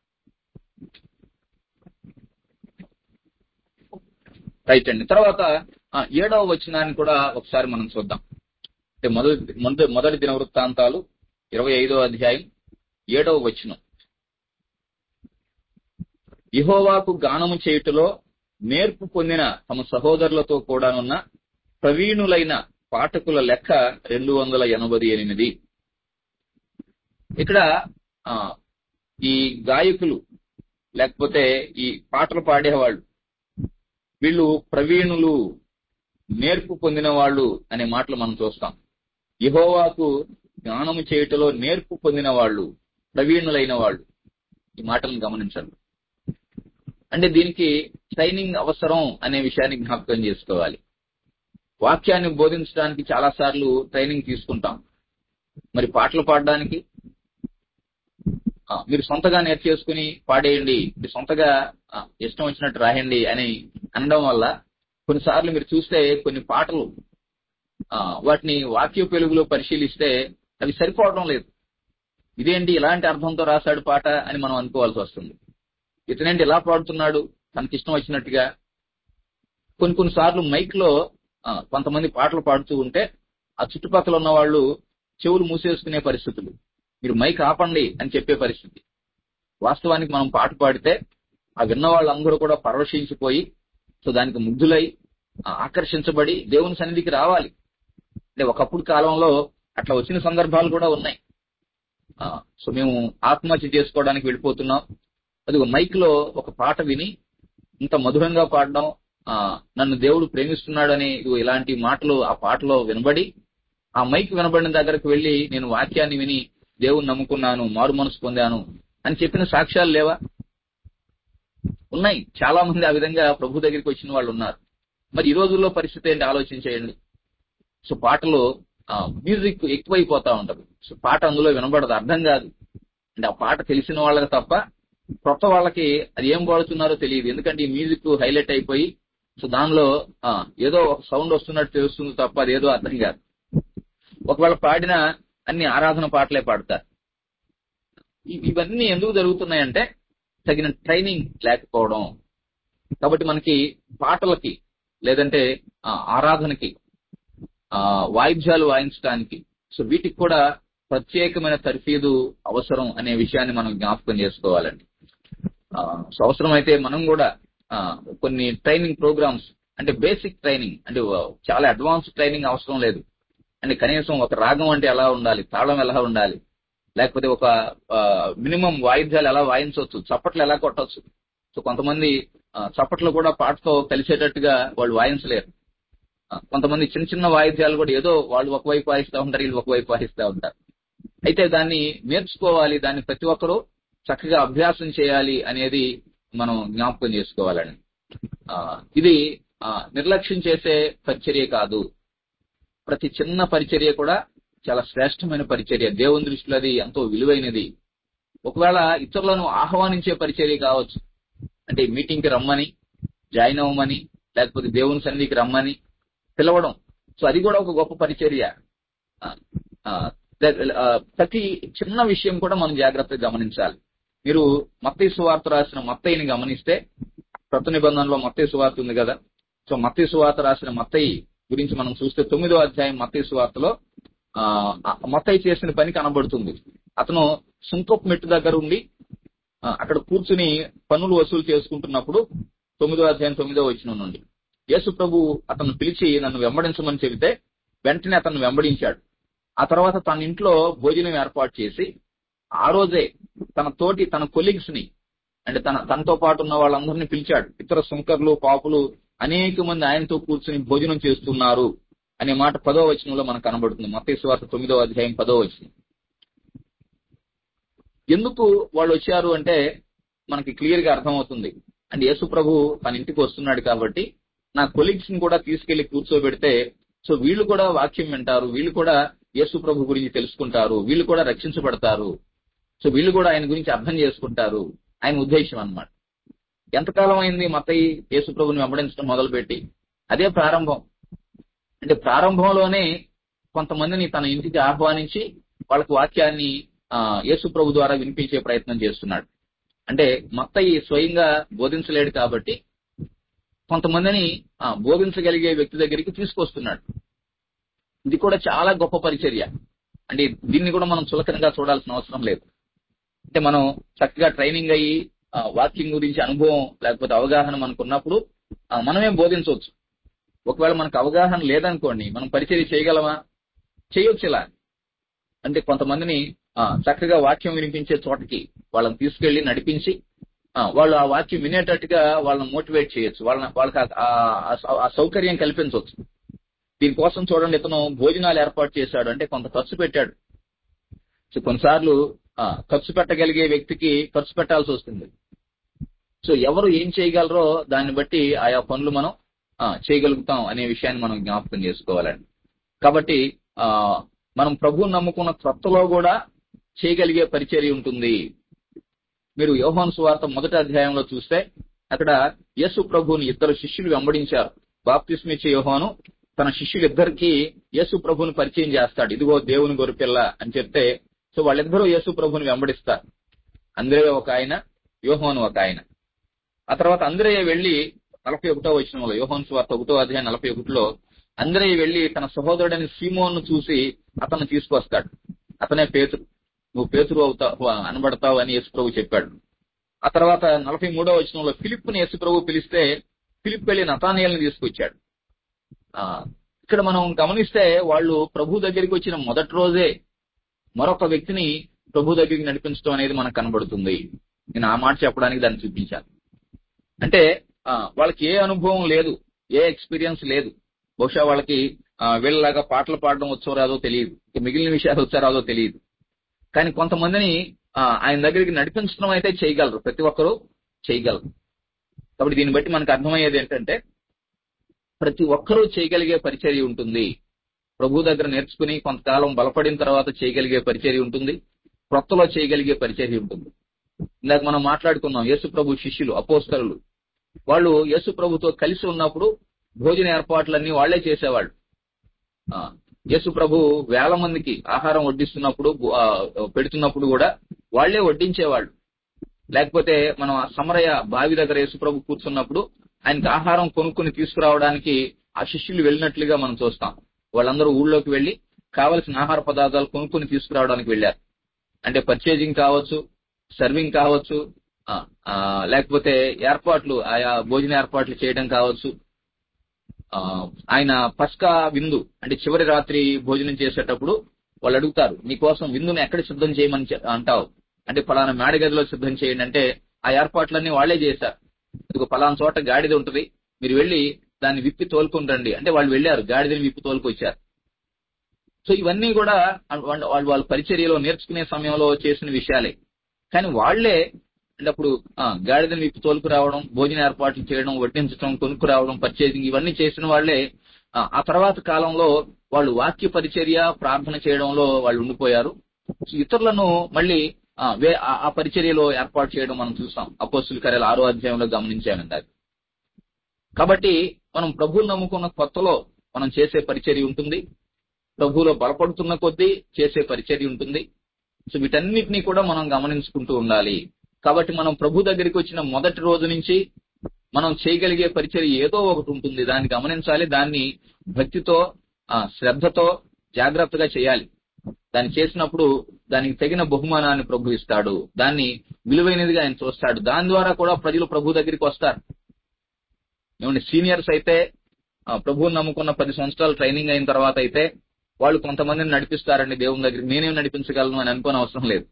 Speaker 1: రైట్ అండి తర్వాత ఆ, ఏడవ వచనాన్ని కూడా ఒకసారి మనం చూద్దాం అంటే మొదటి మొదటి మొదటి దిన వృత్తాంతాలు ఇరవై ఐదో అధ్యాయం ఏడవ వచనం యెహోవాకు గానము చేయుటలో నేర్పు పొందిన తమ సహోదరులతో కూడానున్న ప్రవీణులైన పాఠకుల లెక్క రెండు వందల ఎనభై ఎనిమిది ఇక్కడ ఆ, ఈ గాయకులు లేకపోతే ఈ పాటలు పాడేవాళ్ళు వీళ్ళు ప్రవీణులు నేర్పు పొందిన వాళ్ళు అనే మాటలు మనం చూస్తాం యెహోవాకు జ్ఞానము చేయుటలో నేర్పు పొందిన వాళ్ళు ప్రవీణులైన వాళ్ళు ఈ మాటలను గమనించండి అంటే దీనికి ట్రైనింగ్ అవసరం అనే విషయాన్ని జ్ఞాపకం చేసుకోవాలి వాక్యాన్ని బోధించడానికి చాలా సార్లు ట్రైనింగ్ తీసుకుంటాం మరి పాటలు పాడడానికి ఆ, మీరు సొంతగా నేర్చేసుకుని పాడేయండి మీరు సొంతగా ఆ, ఇష్టం వచ్చినట్టు రాయండి అని అనడం వల్ల కొన్నిసార్లు మీరు చూస్తే కొన్ని పాటలు ఆ, వాటిని వాక్య పెలుగులో పరిశీలిస్తే అవి సరిపోవడం లేదు ఇదేంటి ఇలాంటి అర్థంతో రాశాడు పాట అని మనం అనుకోవాల్సి వస్తుంది ఇతనేంటి ఇలా పాడుతున్నాడు తనకి ఇష్టం వచ్చినట్టుగా కొన్ని కొన్ని సార్లు మైక్ లో ఆ, కొంతమంది పాటలు పాడుతూ ఉంటే ఆ చుట్టుపక్కల ఉన్న వాళ్ళు చెవులు మూసేసుకునే పరిస్థితులు మీరు మైక్ ఆపండి అని చెప్పే పరిస్థితి వాస్తవానికి మనం పాట పాడితే ఆ విన్న వాళ్ళందరూ కూడా పరవశించిపోయి సో దానికి ముగ్ధులై ఆ, ఆకర్షించబడి దేవుని సన్నిధికి రావాలి అంటే ఒకప్పుడు కాలంలో అట్లా వచ్చిన సందర్భాలు కూడా ఉన్నాయి ఆ, సో మేము ఆత్మహత్య చేసుకోవడానికి వెళ్ళిపోతున్నాం అది మైక్ లో ఒక పాట విని ఇంత మధురంగా పాడడం ఆ, నన్ను దేవుడు ప్రేమిస్తున్నాడని ఇదిగో ఇలాంటి మాటలు ఆ పాటలో వినబడి ఆ మైక్ వినబడిన దగ్గరకు వెళ్లి నేను వాక్యాన్ని విని దేవుని నమ్ముకున్నాను మారు మనసు పొందాను అని చెప్పిన సాక్ష్యాలు లేవా ఉన్నాయి చాలా మంది ఆ విధంగా ప్రభు దగ్గరికి వచ్చిన వాళ్ళు ఉన్నారు మరి ఈ రోజుల్లో పరిస్థితి ఏంటి ఆలోచించేయండి సో పాటలు మ్యూజిక్ ఎక్కువైపోతా ఉంటది సో పాట అందులో వినబడదు అర్థం కాదు అంటే ఆ పాట తెలిసిన వాళ్ళకి తప్ప కొత్త వాళ్ళకి అది ఏం పాడుతున్నారో తెలియదు ఎందుకంటే ఈ మ్యూజిక్ హైలైట్ అయిపోయి సో దానిలో ఆ, ఏదో ఒక సౌండ్ వస్తున్నట్టు తెలుస్తుంది తప్ప అదేదో అర్థం కాదు ఒకవేళ పాడిన అన్ని ఆరాధన పాటలే పాడతారు ఇ- ఇవన్నీ ఎందుకు జరుగుతున్నాయంటే తగిన ట్రైనింగ్ లేకపోవడం కాబట్టి మనకి పాటలకి లేదంటే ఆ, ఆరాధనకి ఆ, వాయిద్యాలు వాయించడానికి సో వీటికి కూడా ప్రత్యేకమైన తర్ఫీదు అవసరం అనే విషయాన్ని మనం జ్ఞాపకం చేసుకోవాలండి ఆ, సో అవసరమైతే మనం కూడా ఆ, కొన్ని ట్రైనింగ్ ప్రోగ్రామ్స్ అంటే బేసిక్ ట్రైనింగ్ అంటే చాలా అడ్వాన్స్ ట్రైనింగ్ అవసరం లేదు అంటే కనీసం ఒక రాగం అంటే ఎలా ఉండాలి తాళం ఎలా ఉండాలి లేకపోతే ఒక మినిమం వాయిద్యాలు ఎలా వాయించవచ్చు చప్పట్లు ఎలా కొట్టవచ్చు సో కొంతమంది ఆ, చప్పట్లు కూడా పాటతో కలిసేటట్టుగా వాళ్ళు వాయించలేరు ఆ, కొంతమంది చిన్న చిన్న వాయిద్యాలు కూడా ఏదో వాళ్ళు ఒకవైపు వాయిస్తూ ఉంటారు వీళ్ళు ఒకవైపు వాయిస్తూ ఉంటారు అయితే దాన్ని నేర్చుకోవాలి దాన్ని ప్రతి ఒక్కరూ చక్కగా అభ్యాసం చేయాలి అనేది మనం జ్ఞాపకం చేసుకోవాలండి ఆ, ఇది ఆ, నిర్లక్ష్యం చేసే పరిచర్య కాదు ప్రతి చిన్న పరిచర్య కూడా చాలా శ్రేష్టమైన పరిచర్య దేవుని దృష్టిలో అది ఎంతో విలువైనది ఒకవేళ ఇతరులను ఆహ్వానించే పరిచర్య కావచ్చు అంటే మీటింగ్ కి రమ్మని జాయిన్ అవ్వమని లేకపోతే దేవుని సన్నిధికి రమ్మని పిలవడం సో అది కూడా ఒక గొప్ప పరిచర్య ఆ, ఆ, ద- ఆ, ప్రతి చిన్న విషయం కూడా మనం జాగ్రత్తగా గమనించాలి మీరు మత్తయి సువార్త రాసిన మత్తయిని గమనిస్తే కొత్త నిబంధనలో మత్తయి సువార్త ఉంది కదా సో మత్తయి సువార్త రాసిన మత్తయి గురించి మనం చూస్తే తొమ్మిదో అధ్యాయం మత్తయి సువార్తలో ఆ ఆ మత్తయి చేసిన పని కనబడుతుంది అతను సుంకపు మెట్టు దగ్గర ఉండి ఆ, అక్కడ కూర్చుని పన్నులు వసూలు చేసుకుంటున్నప్పుడు తొమ్మిదో అధ్యాయం తొమ్మిదో వచ్చిన నుండి యేసు ప్రభు అతను పిలిచి నన్ను వెంబడించమని చెబితే వెంటనే అతను వెంబడించాడు ఆ తర్వాత తన ఇంట్లో భోజనం ఏర్పాటు చేసి ఆ రోజే తన తోటి తన కొలీగ్స్ ని అంటే తన తనతో పాటు ఉన్న వాళ్ళందరినీ పిలిచాడు ఇతర సుంకర్లు పాపులు అనేక మంది ఆయనతో కూర్చుని భోజనం చేస్తున్నారు అనే మాట పదో వచనంలో మనకు కనబడుతుంది మత్తయి సువార్త తొమ్మిదో అధ్యాయం పదో వచనం ఎందుకు వాళ్ళు వచ్చారు అంటే మనకి క్లియర్ గా అర్థమవుతుంది అంటే యేసు ప్రభు తన ఇంటికి వస్తున్నాడు కాబట్టి నా కొలీగ్స్ ని కూడా తీసుకెళ్లి కూర్చోబెడితే సో వీళ్ళు కూడా వాక్యం వింటారు వీళ్ళు కూడా యేసు ప్రభు గురించి తెలుసుకుంటారు వీళ్ళు కూడా రక్షించబడతారు సో వీళ్ళు కూడా ఆయన గురించి అర్థం చేసుకుంటారు ఆయన ఉద్దేశం అన్నమాట ఎంతకాలం అయింది మత్తయి యేసు ప్రభుని వెంబడించడం మొదలుపెట్టి అదే ప్రారంభం అంటే ప్రారంభంలోనే కొంతమందిని తన ఇంటికి ఆహ్వానించి వాళ్ళకి వాక్యాన్ని ఆ, యేసు ప్రభు ద్వారా వినిపించే ప్రయత్నం చేస్తున్నాడు అంటే మత్తయి స్వయంగా బోధించలేడు కాబట్టి కొంతమందిని ఆ, బోధించగలిగే వ్యక్తి దగ్గరికి తీసుకొస్తున్నాడు ఇది కూడా చాలా గొప్ప పరిచర్య అంటే దీన్ని కూడా మనం చులకనగా చూడాల్సిన అవసరం లేదు అంటే మనం చక్కగా ట్రైనింగ్ అయ్యి ఆ, వాక్యం గురించి అనుభవం లేకపోతే అవగాహన మనకు ఉన్నప్పుడు ఆ, మనమే బోధించవచ్చు ఒకవేళ మనకు అవగాహన లేదనుకోండి మనం పరిచర్య చేయగలమా చేయొచ్చు ఇలా అంటే కొంతమందిని ఆ, చక్కగా వాక్యం వినిపించే చోటకి వాళ్ళని తీసుకెళ్లి నడిపించి ఆ, వాళ్ళు ఆ వాక్యం వినేటట్టుగా వాళ్ళని మోటివేట్ చేయొచ్చు వాళ్ళని వాళ్ళకి ఆ- ఆ- ఆ సౌకర్యం కల్పించవచ్చు దీనికోసం చూడండి ఇతను భోజనాలు ఏర్పాటు చేశాడు అంటే కొంత ఖర్చు పెట్టాడు సో కొన్నిసార్లు ఆ, ఖర్చు పెట్టగలిగే వ్యక్తికి ఖర్చు పెట్టాల్సి వస్తుంది సో ఎవరు ఏం చేయగలరో దాన్ని బట్టి ఆయా పనులు మనం ఆ, చేయగలుగుతాం అనే విషయాన్ని మనం జ్ఞాపకం చేసుకోవాలండి కాబట్టి ఆ మనం ప్రభువుని నమ్ముకున్న క్రొత్తలో కూడా చేయగలిగే పరిచర్య ఉంటుంది మీరు యోహాను సువార్త మొదటి అధ్యాయంలో చూస్తే అక్కడ యేసు ప్రభువుని ఇద్దరు శిష్యులు వెంబడించారు బాప్తిస్మిచ్చే యోహాను తన శిష్యులిద్దరికి యేసు ప్రభువుని పరిచయం చేస్తాడు ఇదిగో దేవుని గొర్రెపిల్ల అని చెప్తే సో వాళ్ళిద్దరూ యేసు ప్రభువుని వెంబడిస్తారు అందరే ఒక ఆయన యోహాను ఒక ఆయన ఆ తర్వాత అందరయ్య వెళ్లి నలభై ఒకటో వచనంలో యోహాను సువార్త ఒకటో అధ్యాయం నలభై ఒకటిలో అందరయ్య వెళ్లి తన సహోదరుడైన సీమోన్ను చూసి అతను తీసుకొస్తాడు అతనే పేతురు నువ్వు పేతురు అవుతావు అనబడతావు అని యేసుప్రభు చెప్పాడు ఆ తర్వాత నలభై మూడో వచనంలో ఫిలిప్ని యేసుప్రభు పిలిస్తే ఫిలిప్ వెళ్లి నతానియల్ని తీసుకొచ్చాడు ఆ ఇక్కడ మనం గమనిస్తే వాళ్ళు ప్రభు దగ్గరికి వచ్చిన మొదటి రోజే మరొక వ్యక్తిని ప్రభు దగ్గరికి నడిపించడం అనేది మనకు కనబడుతుంది నేను ఆ మాట చెప్పడానికి దాన్ని చూపించాను అంటే ఆ, వాళ్ళకి ఏ అనుభవం లేదు ఏ ఎక్స్పీరియన్స్ లేదు బహుశా వాళ్ళకి ఆ, వీళ్ళలాగా పాటలు పాడడం వచ్చో రాదో తెలియదు ఇక మిగిలిన విషయాలు వచ్చో రాదో తెలియదు కానీ కొంతమందిని ఆ, ఆయన దగ్గరికి నడిపించడం అయితే చేయగలరు ప్రతి ఒక్కరూ చేయగలరు కాబట్టి దీన్ని బట్టి మనకు అర్థమయ్యేది ఏంటంటే ప్రతి ఒక్కరూ చేయగలిగే పరిచర్య ఉంటుంది ప్రభు దగ్గర నేర్చుకుని కొంతకాలం బలపడిన తర్వాత చేయగలిగే పరిచర్య ఉంటుంది క్రొత్తలో చేయగలిగే పరిచర్య ఉంటుంది ఇందాక మనం మాట్లాడుకున్నాం యేసు ప్రభు శిష్యులు అపోస్తరులు వాళ్ళు యేసు ప్రభుతో కలిసి ఉన్నప్పుడు భోజన ఏర్పాట్లన్నీ వాళ్లే చేసేవాళ్ళు ఆ, యేసు ప్రభు వేల మందికి ఆహారం వడ్డిస్తున్నప్పుడు ఆ, పెడుతున్నప్పుడు కూడా వాళ్లే వడ్డించేవాళ్ళు లేకపోతే మనం ఆ సమరయ బావి దగ్గర యేసు ప్రభు కూర్చున్నప్పుడు ఆయనకి ఆహారం కొనుక్కుని తీసుకురావడానికి ఆ శిష్యులు వెళ్ళినట్లుగా మనం చూస్తాం వాళ్ళందరూ ఊళ్ళోకి వెళ్లి కావలసిన ఆహార పదార్థాలు కొనుక్కుని తీసుకురావడానికి వెళ్ళారు అంటే పర్చేజింగ్ కావచ్చు సర్వింగ్ కావచ్చు ఆ, ఆ, లేకపోతే ఏర్పాట్లు ఆయా భోజన ఏర్పాట్లు చేయడం కావచ్చు ఆ, ఆయన పస్కా విందు అంటే చివరి రాత్రి భోజనం చేసేటప్పుడు వాళ్ళు అడుగుతారు నీకోసం విందుని ఎక్కడ సిద్ధం చేయమని చె- అంటావు అంటే ఫలానా మేడ గదిలో సిద్ధం చేయండి అంటే ఆ ఏర్పాట్లన్నీ వాళ్లే చేశారు ఇదిగో ఫలానా చోట గాడిద ఉంటుంది మీరు వెళ్లి దాన్ని విప్పి తోలుకొని రండి అంటే వాళ్ళు వెళ్ళారు గాడిదని విప్పి తోలుకొచ్చారు సో ఇవన్నీ కూడా వాళ్ళు వాళ్ళు వాళ్ళ పరిచర్యలో నేర్చుకునే సమయంలో చేసిన విషయాలే కానీ వాళ్లే అంటే అప్పుడు ఆ, గాడిదని విప్పి తోలుకు రావడం భోజన ఏర్పాట్లు చేయడం వడ్డించడం కొనుక్కు రావడం పర్చేసింగ్ ఇవన్నీ చేసిన వాళ్లే ఆ, ఆ తర్వాత కాలంలో వాళ్ళు వాక్య పరిచర్య ప్రార్థన చేయడంలో వాళ్ళు ఉండిపోయారు సో ఇతరులను మళ్ళీ ఆ, వే- ఆ- ఆ పరిచర్యలో ఏర్పాటు చేయడం మనం చూసాం అపోస్తుల కార్యాలు ఆరో అధ్యాయంలో గమనించామండి అది కాబట్టి మనం ప్రభువుని నమ్ముకున్న కొత్తలో మనం చేసే పరిచర్య ఉంటుంది ప్రభువులో బలపడుతున్న కొద్దీ చేసే పరిచర్య ఉంటుంది సో వీటన్నిటినీ కూడా మనం గమనించుకుంటూ ఉండాలి కాబట్టి మనం ప్రభు దగ్గరికి వచ్చిన మొదటి రోజు నుంచి మనం చేయగలిగే పరిచర్య ఏదో ఒకటి ఉంటుంది దాన్ని గమనించాలి దాన్ని భక్తితో ఆ, శ్రద్ధతో జాగ్రత్తగా చేయాలి దాన్ని చేసినప్పుడు దానికి తగిన బహుమానాన్ని ప్రభు ఇస్తాడు దాన్ని విలువైనదిగా ఆయన చూస్తాడు దాని ద్వారా కూడా ప్రజలు ప్రభు దగ్గరికి వస్తారు ఏమంటే సీనియర్స్ అయితే ఆ, ప్రభువుని నమ్ముకున్న పది సంవత్సరాలు ట్రైనింగ్ అయిన తర్వాత అయితే వాళ్ళు కొంతమందిని నడిపిస్తారండి దేవుని దగ్గరికి నేనేం నడిపించగలను అని అనుకోని అవసరం లేదు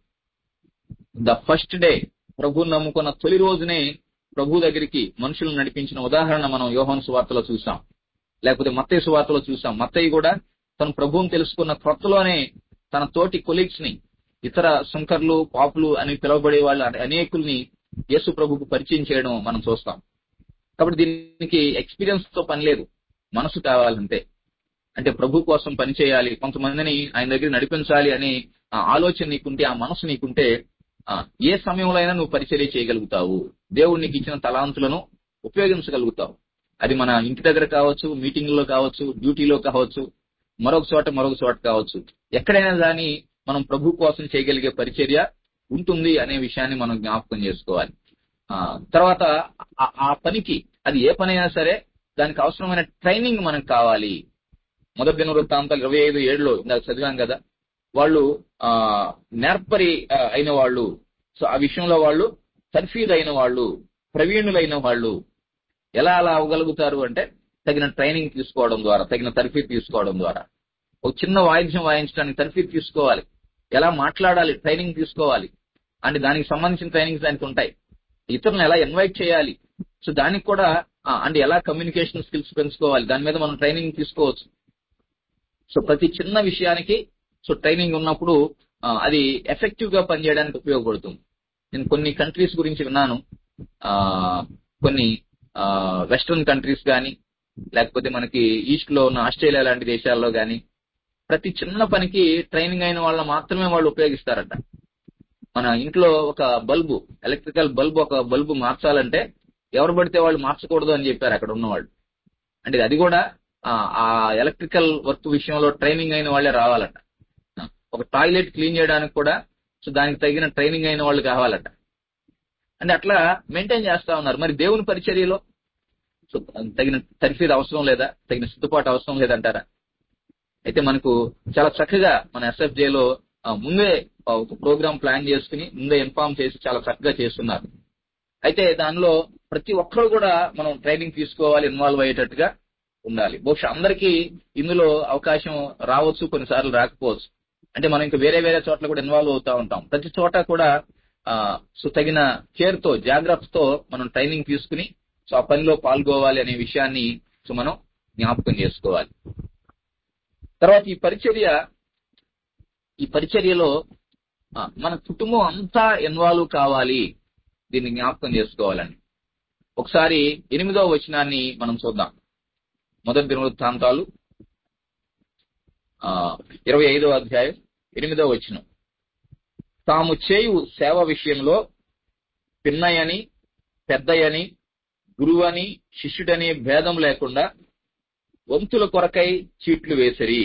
Speaker 1: ద ఫస్ట్ డే ప్రభువుని నమ్ముకున్న తొలి రోజునే ప్రభు దగ్గరికి మనుషులను నడిపించిన ఉదాహరణ మనం యోహాను సువార్తలో చూసాం లేకపోతే మత్తయ్య సువార్తలో చూసాం మత్తయ్య కూడా తన ప్రభువుని తెలుసుకున్న కొత్తలోనే తన తోటి కొలీగ్స్ ని ఇతర శంకర్లు పాపులు అని పిలువబడే వాళ్ళ అనేకుల్ని యేసు ప్రభుకు పరిచయం చేయడం మనం చూస్తాం కాబట్టి దీనికి ఎక్స్పీరియన్స్ తో పని లేదు మనసు కావాలంటే అంటే ప్రభు కోసం పని చేయాలి కొంతమందిని ఆయన దగ్గర నడిపించాలి అనే ఆ ఆలోచన నీకుంటే ఆ మనసు నీకుంటే ఆ, ఏ సమయంలో అయినా నువ్వు పరిచర్య చేయగలుగుతావు దేవుడు నీకు ఇచ్చిన తలాంతులను ఉపయోగించగలుగుతావు అది మన ఇంటి దగ్గర కావచ్చు మీటింగ్ లో కావచ్చు డ్యూటీలో కావచ్చు మరొక చోట మరొక చోట కావచ్చు ఎక్కడైనా కానీ మనం ప్రభు కోసం చేయగలిగే పరిచర్య ఉంటుంది అనే విషయాన్ని మనం జ్ఞాపకం చేసుకోవాలి ఆ తర్వాత ఆ- ఆ పనికి అది ఏ పనైనా సరే దానికి అవసరమైన ట్రైనింగ్ మనకు కావాలి మొదటి దిన వృత్తాంతాలు ఇరవై ఐదు ఏడులో ఇందాక చదివాం కదా వాళ్ళు ఆ నేర్పరి ఆ, అయిన వాళ్ళు సో ఆ విషయంలో వాళ్ళు తర్ఫీద్ అయిన వాళ్ళు ప్రవీణులైన వాళ్ళు ఎలా అలా అవ్వగలుగుతారు అంటే తగిన ట్రైనింగ్ తీసుకోవడం ద్వారా తగిన తర్ఫీద్ తీసుకోవడం ద్వారా ఒక చిన్న వాయిద్యం వాయించడానికి తర్ఫీద్ తీసుకోవాలి ఎలా మాట్లాడాలి ట్రైనింగ్ తీసుకోవాలి అంటే దానికి సంబంధించిన ట్రైనింగ్స్ దానికి ఉంటాయి ఇతరులను ఎలా ఇన్వైట్ చేయాలి సో దానికి కూడా ఆ, అంటే ఎలా కమ్యూనికేషన్ స్కిల్స్ పెంచుకోవాలి దాని మీద మనం ట్రైనింగ్ తీసుకోవచ్చు సో ప్రతి చిన్న విషయానికి సో ట్రైనింగ్ ఉన్నప్పుడు ఆ, అది ఎఫెక్టివ్ గా పనిచేయడానికి ఉపయోగపడుతుంది నేను కొన్ని కంట్రీస్ గురించి విన్నాను ఆ కొన్ని వెస్ట్రన్ కంట్రీస్ కానీ లేకపోతే మనకి ఈస్ట్ లో ఉన్న ఆస్ట్రేలియా లాంటి దేశాల్లో కానీ ప్రతి చిన్న పనికి ట్రైనింగ్ అయిన వాళ్ళ మాత్రమే వాళ్ళు ఉపయోగిస్తారట మన ఇంట్లో ఒక బల్బు ఎలక్ట్రికల్ బల్బు ఒక బల్బు మార్చాలంటే ఎవరు పడితే వాళ్ళు మార్చకూడదు అని చెప్పారు అక్కడ ఉన్నవాళ్ళు అంటే అది కూడా ఆ, ఆ ఎలక్ట్రికల్ వర్క్ విషయంలో ట్రైనింగ్ అయిన వాళ్ళే రావాలట ఒక టాయిలెట్ క్లీన్ చేయడానికి కూడా సో దానికి తగిన ట్రైనింగ్ అయిన వాళ్ళు కావాలట అంటే అట్లా మెయింటైన్ చేస్తా ఉన్నారు మరి దేవుని పరిచర్యలో సో తగిన తర్ఫీదు అవసరం లేదా తగిన సిద్ధపాటు అవసరం లేదంటారా అయితే మనకు చాలా చక్కగా మన SFJ లో ఆ, ముందే ఆ, ఒక ప్రోగ్రామ్ ప్లాన్ చేసుకుని ముందే ఇన్ఫార్మ్ చేసి చాలా చక్కగా చేస్తున్నారు అయితే దానిలో ప్రతి ఒక్కరు కూడా మనం ట్రైనింగ్ తీసుకోవాలి ఇన్వాల్వ్ అయ్యేటట్టుగా ఉండాలి బహుశా అందరికీ ఇందులో అవకాశం రావచ్చు కొన్నిసార్లు రాకపోవచ్చు అంటే మనం ఇంకా వేరే వేరే చోట్ల కూడా ఇన్వాల్వ్ అవుతా ఉంటాం ప్రతి చోట కూడా ఆ సో తగిన కేర్ తో జాగ్రత్తతో మనం ట్రైనింగ్ తీసుకుని సో ఆ పనిలో పాల్గొవాలి అనే విషయాన్ని సో మనం జ్ఞాపకం చేసుకోవాలి తర్వాత ఈ పరిచర్య ఈ పరిచర్యలో ఆ, మన కుటుంబం అంతా ఇన్వాల్వ్ కావాలి దీన్ని జ్ఞాపకం చేసుకోవాలండి ఒకసారి ఎనిమిదవ వచనాన్ని మనం చూద్దాం మొదటి దినవృత్తాంతాలు ఆ ఇరవై ఐదవ అధ్యాయం ఎనిమిదవ వచనం తాము చేయు సేవ విషయంలో పిన్నయని పెద్దయని గురువని శిష్యుడని భేదం లేకుండా వంతుల కొరకై చీట్లు వేసిరి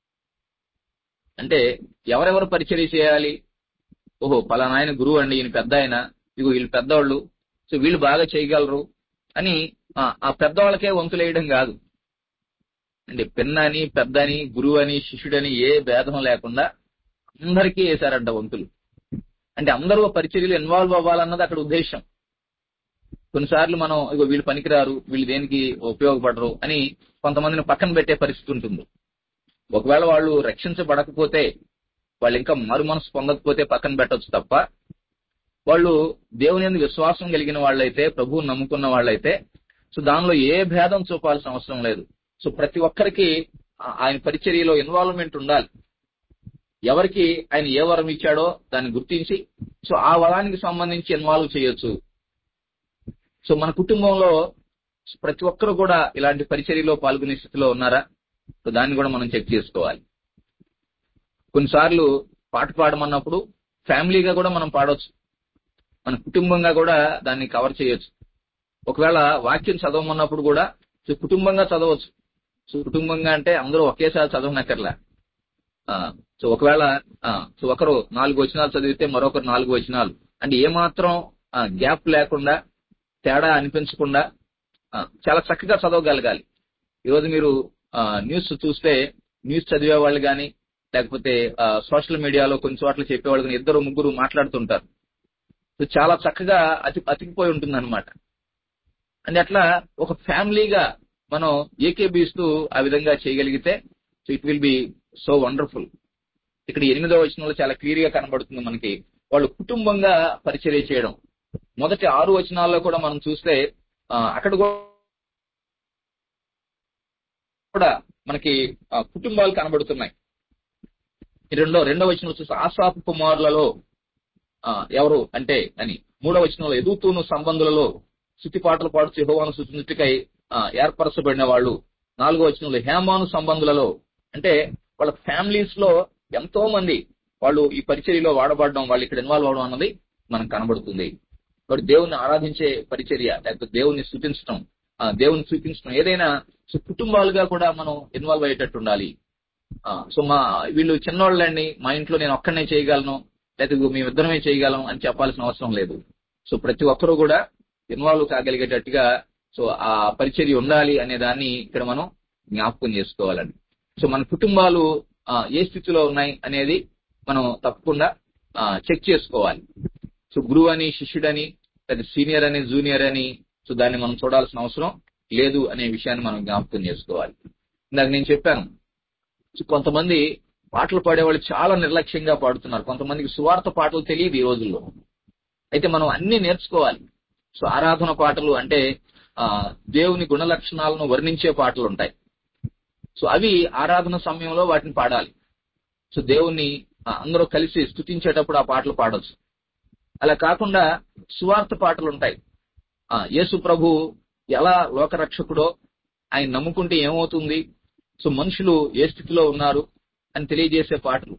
Speaker 1: అంటే ఎవరెవరు పరిచర్య చేయాలి ఓహో పలానా ఆయన గురువు అండి ఈయన పెద్ద ఆయన ఇగో వీళ్ళు పెద్దవాళ్ళు సో వీళ్ళు బాగా చేయగలరు అని ఆ ఆ పెద్దవాళ్ళకే వంతులు వేయడం కాదు అంటే పిన్నని పెద్దని గురువు అని శిష్యుడని ఏ భేదం లేకుండా అందరికీ వేశారంట వంతులు అంటే అందరూ పరిచర్యలు ఇన్వాల్వ్ అవ్వాలన్నది అక్కడ ఉద్దేశం కొన్నిసార్లు మనం ఇగో వీళ్ళు పనికిరారు వీళ్ళు దేనికి ఉపయోగపడరు అని కొంతమందిని పక్కన పెట్టే పరిస్థితి ఉంటుంది ఒకవేళ వాళ్ళు రక్షించబడకపోతే వాళ్ళు ఇంకా మారు మనసు పొందకపోతే పక్కన పెట్టొచ్చు తప్ప వాళ్ళు దేవుని యందు విశ్వాసం కలిగిన వాళ్ళైతే ప్రభువుని నమ్ముకున్న వాళ్ళైతే సో దానిలో ఏ భేదం చూపాల్సిన అవసరం లేదు సో ప్రతి ఒక్కరికి ఆ- ఆయన పరిచర్యలో ఇన్వాల్వ్మెంట్ ఉండాలి ఎవరికి ఆయన ఏ వరం ఇచ్చాడో దాన్ని గుర్తించి సో ఆ వరానికి సంబంధించి ఇన్వాల్వ్ చేయొచ్చు సో మన కుటుంబంలో ప్రతి ఒక్కరు కూడా ఇలాంటి పరిచర్యలో పాల్గొనే స్థితిలో ఉన్నారా సో దాన్ని కూడా మనం చెక్ చేసుకోవాలి కొన్నిసార్లు పాట పాడమన్నప్పుడు ఫ్యామిలీగా కూడా మనం పాడొచ్చు మన కుటుంబంగా కూడా దాన్ని కవర్ చేయొచ్చు ఒకవేళ వాక్యం చదవమన్నప్పుడు కూడా సో కుటుంబంగా చదవచ్చు సో కుటుంబంగా అంటే అందరూ ఒకేసారి చదవనక్కర్లా ఆ, సో ఒకవేళ ఆ, సో ఒకరు నాలుగు వచనాలు చదివితే మరొకరు నాలుగు వచనాలు అంటే ఏమాత్రం గ్యాప్ లేకుండా తేడా అనిపించకుండా ఆ, చాలా చక్కగా చదవగలగాలి ఈరోజు మీరు ఆ, న్యూస్ చూస్తే న్యూస్ చదివే వాళ్ళు కానీ లేకపోతే ఆ, సోషల్ మీడియాలో కొన్ని చోట్ల చెప్పేవాళ్ళు కానీ ఇద్దరు ముగ్గురు మాట్లాడుతుంటారు సో చాలా చక్కగా అతి అతికిపోయి ఉంటుంది అనమాట అంటే అట్లా ఒక ఫ్యామిలీగా మనం ఏకేబీస్తూ ఆ విధంగా చేయగలిగితే so it will be so wonderful ఇక్కడ ఎనిమిదో వచనంలో చాలా క్లియర్ గా కనబడుతుంది మనకి వాళ్ళు కుటుంబంగా పరిచర్య చేయడం మొదటి ఆరు వచనాల్లో కూడా మనం చూస్తే ఆ, అక్కడ కూడా మనకి ఆ, కుటుంబాలు కనబడుతున్నాయి ఈ రెండో రెండో వచనంలో చూస్తే ఆసాపు కుమారులలో ఆ, ఎవరు అంటే అని మూడో వచనంలో ఎదుగుతూను సంబంధులలో శృతి పాటలు పాడుతూ యెహోవాను సూచించుటకై ఆ, ఏర్పరచబడిన వాళ్ళు నాలుగో వచనంలో హేమాను సంబంధులలో అంటే వాళ్ళ ఫ్యామిలీస్ లో ఎంతో మంది వాళ్ళు ఈ పరిచర్యలో వాడబడడం వాళ్ళు ఇక్కడ ఇన్వాల్వ్ అవడం అన్నది మనకు కనబడుతుంది కాబట్టి దేవుని ఆరాధించే పరిచర్య లేకపోతే దేవుని స్థుతించడం ఆ, దేవుని చూపించడం ఏదైనా సో కుటుంబాలుగా కూడా మనం ఇన్వాల్వ్ అయ్యేటట్టు ఉండాలి ఆ, సో మా వీళ్ళు చిన్నోళ్ళండి మా ఇంట్లో నేను ఒక్కడనే చేయగలను లేకపోతే మేమిద్దరమే చేయగలం అని చెప్పాల్సిన అవసరం లేదు సో ప్రతి ఒక్కరూ కూడా ఇన్వాల్వ్ కాగలిగేటట్టుగా సో ఆ పరిచర్య ఉండాలి అనే దాన్ని ఇక్కడ మనం జ్ఞాపకం చేసుకోవాలండి సో మన కుటుంబాలు ఆ, ఏ స్థితిలో ఉన్నాయి అనేది మనం తప్పకుండా చెక్ చేసుకోవాలి సో గురువు అని శిష్యుడని లేదా సీనియర్ అని జూనియర్ అని సో దాన్ని మనం చూడాల్సిన అవసరం లేదు అనే విషయాన్ని మనం జ్ఞాపకం చేసుకోవాలి ఇందాక నేను చెప్పాను సో కొంతమంది పాటలు పాడేవాళ్ళు చాలా నిర్లక్ష్యంగా పాడుతున్నారు కొంతమందికి సువార్త పాటలు తెలియదు ఈ రోజుల్లో అయితే మనం అన్ని నేర్చుకోవాలి సో ఆరాధన పాటలు అంటే ఆ దేవుని గుణ లక్షణాలను వర్ణించే పాటలు ఉంటాయి సో అవి ఆరాధన సమయంలో వాటిని పాడాలి సో దేవుణ్ణి ఆ, అందరూ కలిసి స్తుతించేటప్పుడు ఆ పాటలు పాడొచ్చు అలా కాకుండా సువార్త పాటలు ఉంటాయి ఆ యేసు ప్రభు ఎలా లోకరక్షకుడో ఆయన నమ్ముకుంటే ఏమవుతుంది సో మనుషులు ఏ స్థితిలో ఉన్నారు అని తెలియజేసే పాటలు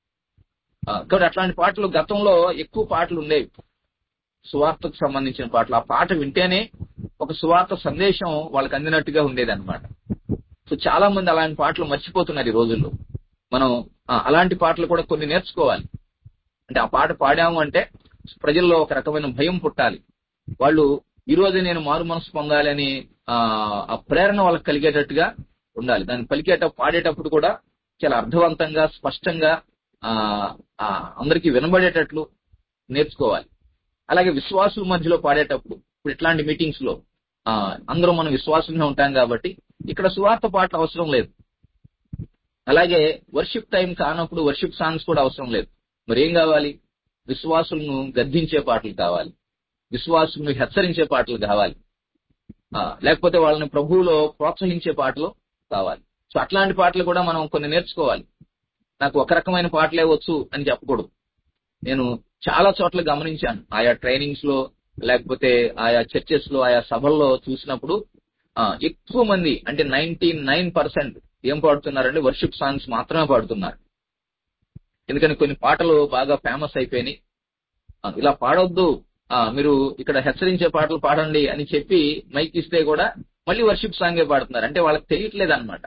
Speaker 1: ఆ, కాబట్టి అట్లాంటి పాటలు గతంలో ఎక్కువ పాటలు ఉండేవి సువార్తకు సంబంధించిన పాటలు ఆ పాట వింటేనే ఒక సువార్త సందేశం వాళ్ళకి అందినట్టుగా ఉండేది అనమాట సో చాలా మంది అలాంటి పాటలు మర్చిపోతున్నారు ఈ రోజుల్లో మనం ఆ, అలాంటి పాటలు కూడా కొన్ని నేర్చుకోవాలి అంటే ఆ పాట పాడాము అంటే ప్రజల్లో ఒక రకమైన భయం పుట్టాలి వాళ్ళు ఈ రోజే నేను మారు మనసు పొందాలి అని ఆ ఆ ప్రేరణ వాళ్ళకి కలిగేటట్టుగా ఉండాలి దాన్ని పలికేట పాడేటప్పుడు కూడా చాలా అర్థవంతంగా స్పష్టంగా ఆ ఆ అందరికీ వినబడేటట్లు నేర్చుకోవాలి అలాగే విశ్వాసుల మధ్యలో పాడేటప్పుడు ఇప్పుడు ఇట్లాంటి మీటింగ్స్ లో ఆ అందరూ మనం విశ్వాసంగా ఉంటాం కాబట్టి ఇక్కడ సువార్త పాటలు అవసరం లేదు అలాగే వర్షిప్ టైం కానప్పుడు వర్షిప్ సాంగ్స్ కూడా అవసరం లేదు మరి ఏం కావాలి విశ్వాసులను గద్దించే పాటలు కావాలి విశ్వాసులను హెచ్చరించే పాటలు కావాలి ఆ, లేకపోతే వాళ్ళని ప్రభువులో ప్రోత్సహించే పాటలు కావాలి సో అట్లాంటి పాటలు కూడా మనం కొన్ని నేర్చుకోవాలి నాకు ఒక రకమైన పాటలే వచ్చు అని చెప్పకూడదు నేను చాలా చోట్ల గమనించాను ఆయా ట్రైనింగ్స్ లో లేకపోతే ఆయా చర్చెస్ లో ఆయా సభల్లో చూసినప్పుడు ఆ, ఎక్కువ మంది అంటే నైన్టీ నైన్ పర్సెంట్ ఏం పాడుతున్నారంటే వర్షిప్ సాంగ్స్ మాత్రమే పాడుతున్నారు ఎందుకని కొన్ని పాటలు బాగా ఫేమస్ అయిపోయినాయి ఆ, ఇలా పాడొద్దు ఆ, మీరు ఇక్కడ హెచ్చరించే పాటలు పాడండి అని చెప్పి మైక్ ఇస్తే కూడా మళ్ళీ వర్షిప్ సాంగే పాడుతున్నారు అంటే వాళ్ళకి తెలియట్లేదు అనమాట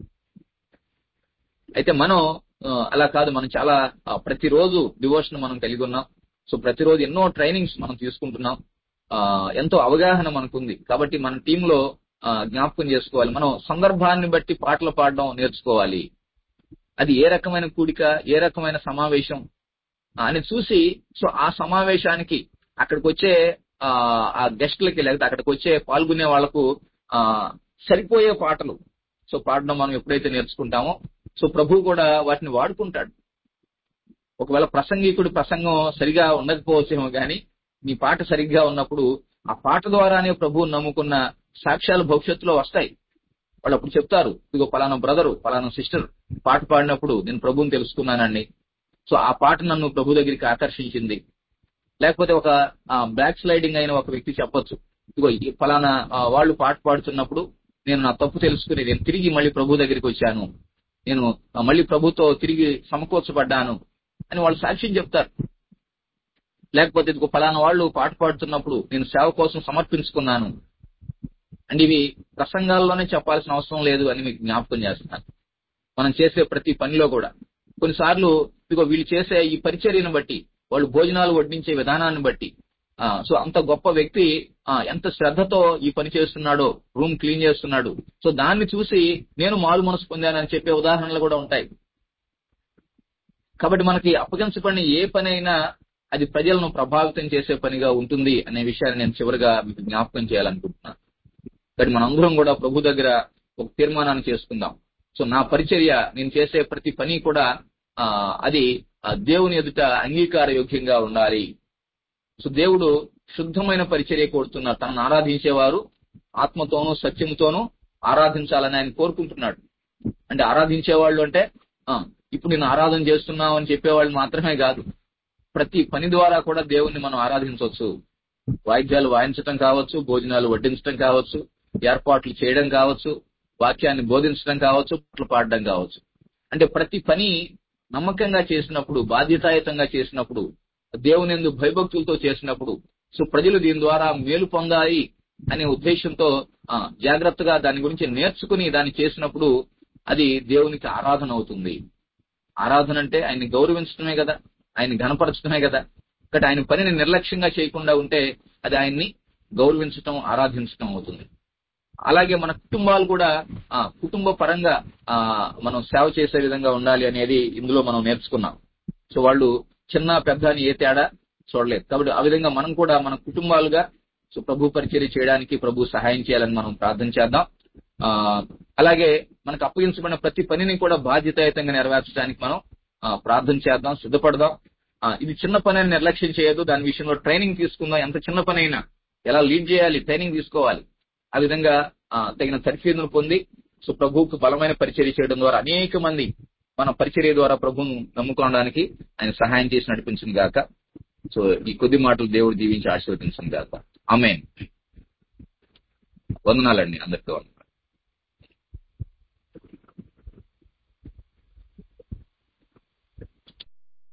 Speaker 1: అయితే మనం ఆ, అలా కాదు మనం చాలా ఆ, ప్రతిరోజు డివోషన్ మనం కలిగి ఉన్నాం సో ప్రతిరోజు ఎన్నో ట్రైనింగ్స్ మనం తీసుకుంటున్నాం ఆ, ఎంతో అవగాహన మనకుంది కాబట్టి మన టీంలో జ్ఞాపకం చేసుకోవాలి మనం సందర్భాన్ని బట్టి పాటలు పాడడం నేర్చుకోవాలి అది ఏ రకమైన కూడిక ఏ రకమైన సమావేశం ఆ, అని చూసి సో ఆ సమావేశానికి అక్కడికి వచ్చే ఆ, ఆ గెస్ట్లకి లేకపోతే అక్కడికి వచ్చే పాల్గొనే వాళ్లకు ఆ సరిపోయే పాటలు సో పాడడం మనం ఎప్పుడైతే నేర్చుకుంటామో సో ప్రభు కూడా వాటిని వాడుకుంటాడు ఒకవేళ ప్రసంగికుడి ప్రసంగం సరిగా ఉండకపోవచ్చేమో గాని నీ పాట సరిగ్గా ఉన్నప్పుడు ఆ పాట ద్వారానే ప్రభువు నమ్ముకున్న సాక్ష్యాలు భవిష్యత్తులో వస్తాయి వాళ్ళు అప్పుడు చెప్తారు ఇదిగో పలానా బ్రదరు పలానా సిస్టర్ పాట పాడినప్పుడు నేను ప్రభువుని తెలుసుకున్నానండి సో ఆ పాట నన్ను ప్రభు దగ్గరికి ఆకర్షించింది లేకపోతే ఒక బ్యాక్ స్లైడింగ్ అయిన ఒక వ్యక్తి చెప్పొచ్చు ఇదిగో ఈ ఫలానా ఆ, వాళ్ళు పాట పాడుతున్నప్పుడు నేను నా తప్పు తెలుసుకుని నేను తిరిగి మళ్ళీ ప్రభు దగ్గరికి వచ్చాను నేను ఆ, మళ్ళీ ప్రభుతో తిరిగి సమకూర్చబడ్డాను అని వాళ్ళు సాక్ష్యం చెప్తారు లేకపోతే ఇదిగో ఫలానా వాళ్ళు పాట పాడుతున్నప్పుడు నేను సేవ కోసం సమర్పించుకున్నాను అంటే ఇవి ప్రసంగాల్లోనే చెప్పాల్సిన అవసరం లేదు అని మీకు జ్ఞాపకం చేస్తున్నాను మనం చేసే ప్రతి పనిలో కూడా కొన్నిసార్లు ఇదిగో వీళ్ళు చేసే ఈ పరిచర్యను బట్టి వాళ్ళు భోజనాలు వడ్డించే విధానాన్ని బట్టి ఆ, సో అంత గొప్ప వ్యక్తి ఆ, ఎంత శ్రద్ధతో ఈ పని చేస్తున్నాడో రూమ్ క్లీన్ చేస్తున్నాడు సో దాన్ని చూసి నేను మారు మనసు పొందానని చెప్పే ఉదాహరణలు కూడా ఉంటాయి కాబట్టి మనకి అప్పగించబడిన ఏ పని అయినా అది ప్రజలను ప్రభావితం చేసే పనిగా ఉంటుంది అనే విషయాన్ని నేను చివరిగా మీకు జ్ఞాపకం చేయాలనుకుంటున్నాను కాబట్టి మనందరం కూడా ప్రభు దగ్గర ఒక తీర్మానాన్ని చేసుకుందాం సో నా పరిచర్య నేను చేసే ప్రతి పని కూడా ఆ అది ఆ దేవుని ఎదుట అంగీకార యోగ్యంగా ఉండాలి సో దేవుడు శుద్ధమైన పరిచర్య కోరుతున్నారు తనను ఆరాధించేవారు ఆత్మతోనూ సత్యముతోనూ ఆరాధించాలని ఆయన కోరుకుంటున్నాడు అంటే ఆరాధించేవాళ్ళు అంటే ఆ, ఇప్పుడు నేను ఆరాధన చేస్తున్నావు అని చెప్పేవాళ్ళు మాత్రమే కాదు ప్రతి పని ద్వారా కూడా దేవుణ్ణి మనం ఆరాధించవచ్చు వాయిద్యాలు వాయించడం కావచ్చు భోజనాలు వడ్డించడం కావచ్చు ఏర్పాట్లు చేయడం కావచ్చు వాక్యాన్ని బోధించడం కావచ్చు పాటలు పాడడం కావచ్చు అంటే ప్రతి పని నమ్మకంగా చేసినప్పుడు బాధ్యతాయుతంగా చేసినప్పుడు దేవుని ఎందు భయభక్తులతో చేసినప్పుడు సో ప్రజలు దీని ద్వారా మేలు పొందాలి అనే ఉద్దేశంతో ఆ, జాగ్రత్తగా దాని గురించి నేర్చుకుని దాన్ని చేసినప్పుడు అది దేవునికి ఆరాధన అవుతుంది ఆరాధన అంటే ఆయన్ని గౌరవించడమే కదా ఆయన్ని ఘనపరచడమే కదా కాబట్టి ఆయన పనిని నిర్లక్ష్యంగా చేయకుండా ఉంటే అది ఆయన్ని గౌరవించటం ఆరాధించటం అవుతుంది అలాగే మన కుటుంబాలు కూడా ఆ కుటుంబ పరంగా ఆ మనం సేవ చేసే విధంగా ఉండాలి అనేది ఇందులో మనం నేర్చుకున్నాం సో వాళ్ళు చిన్న పెద్ద అని ఏ తేడా చూడలేదు కాబట్టి ఆ విధంగా మనం కూడా మన కుటుంబాలుగా సో ప్రభు పరిచర్య చేయడానికి ప్రభు సహాయం చేయాలని మనం ప్రార్థన చేద్దాం ఆ అలాగే మనకు అప్పగించబడిన ప్రతి పనిని కూడా బాధ్యతాయుతంగా నెరవేర్చడానికి మనం ఆ, ప్రార్థన చేద్దాం సిద్ధపడదాం ఆ, ఇది చిన్న పని అని నిర్లక్ష్యం చేయదు దాని విషయంలో ట్రైనింగ్ తీసుకుందాం ఎంత చిన్న పని అయినా ఎలా లీడ్ చేయాలి ట్రైనింగ్ తీసుకోవాలి ఆ విధంగా ఆ, తగిన తర్ఫీదును పొంది సో ప్రభువుకు బలమైన పరిచర్య చేయడం ద్వారా అనేక మంది మన పరిచర్య ద్వారా ప్రభువును నమ్ముకోవడానికి ఆయన సహాయం చేసి నడిపించింది గాక సో ఈ కొద్ది మాటలు దేవుడు దీవించి ఆశీర్వదించింది గాక ఆమెన్ వందనాలండి అందరికీ వందనాలు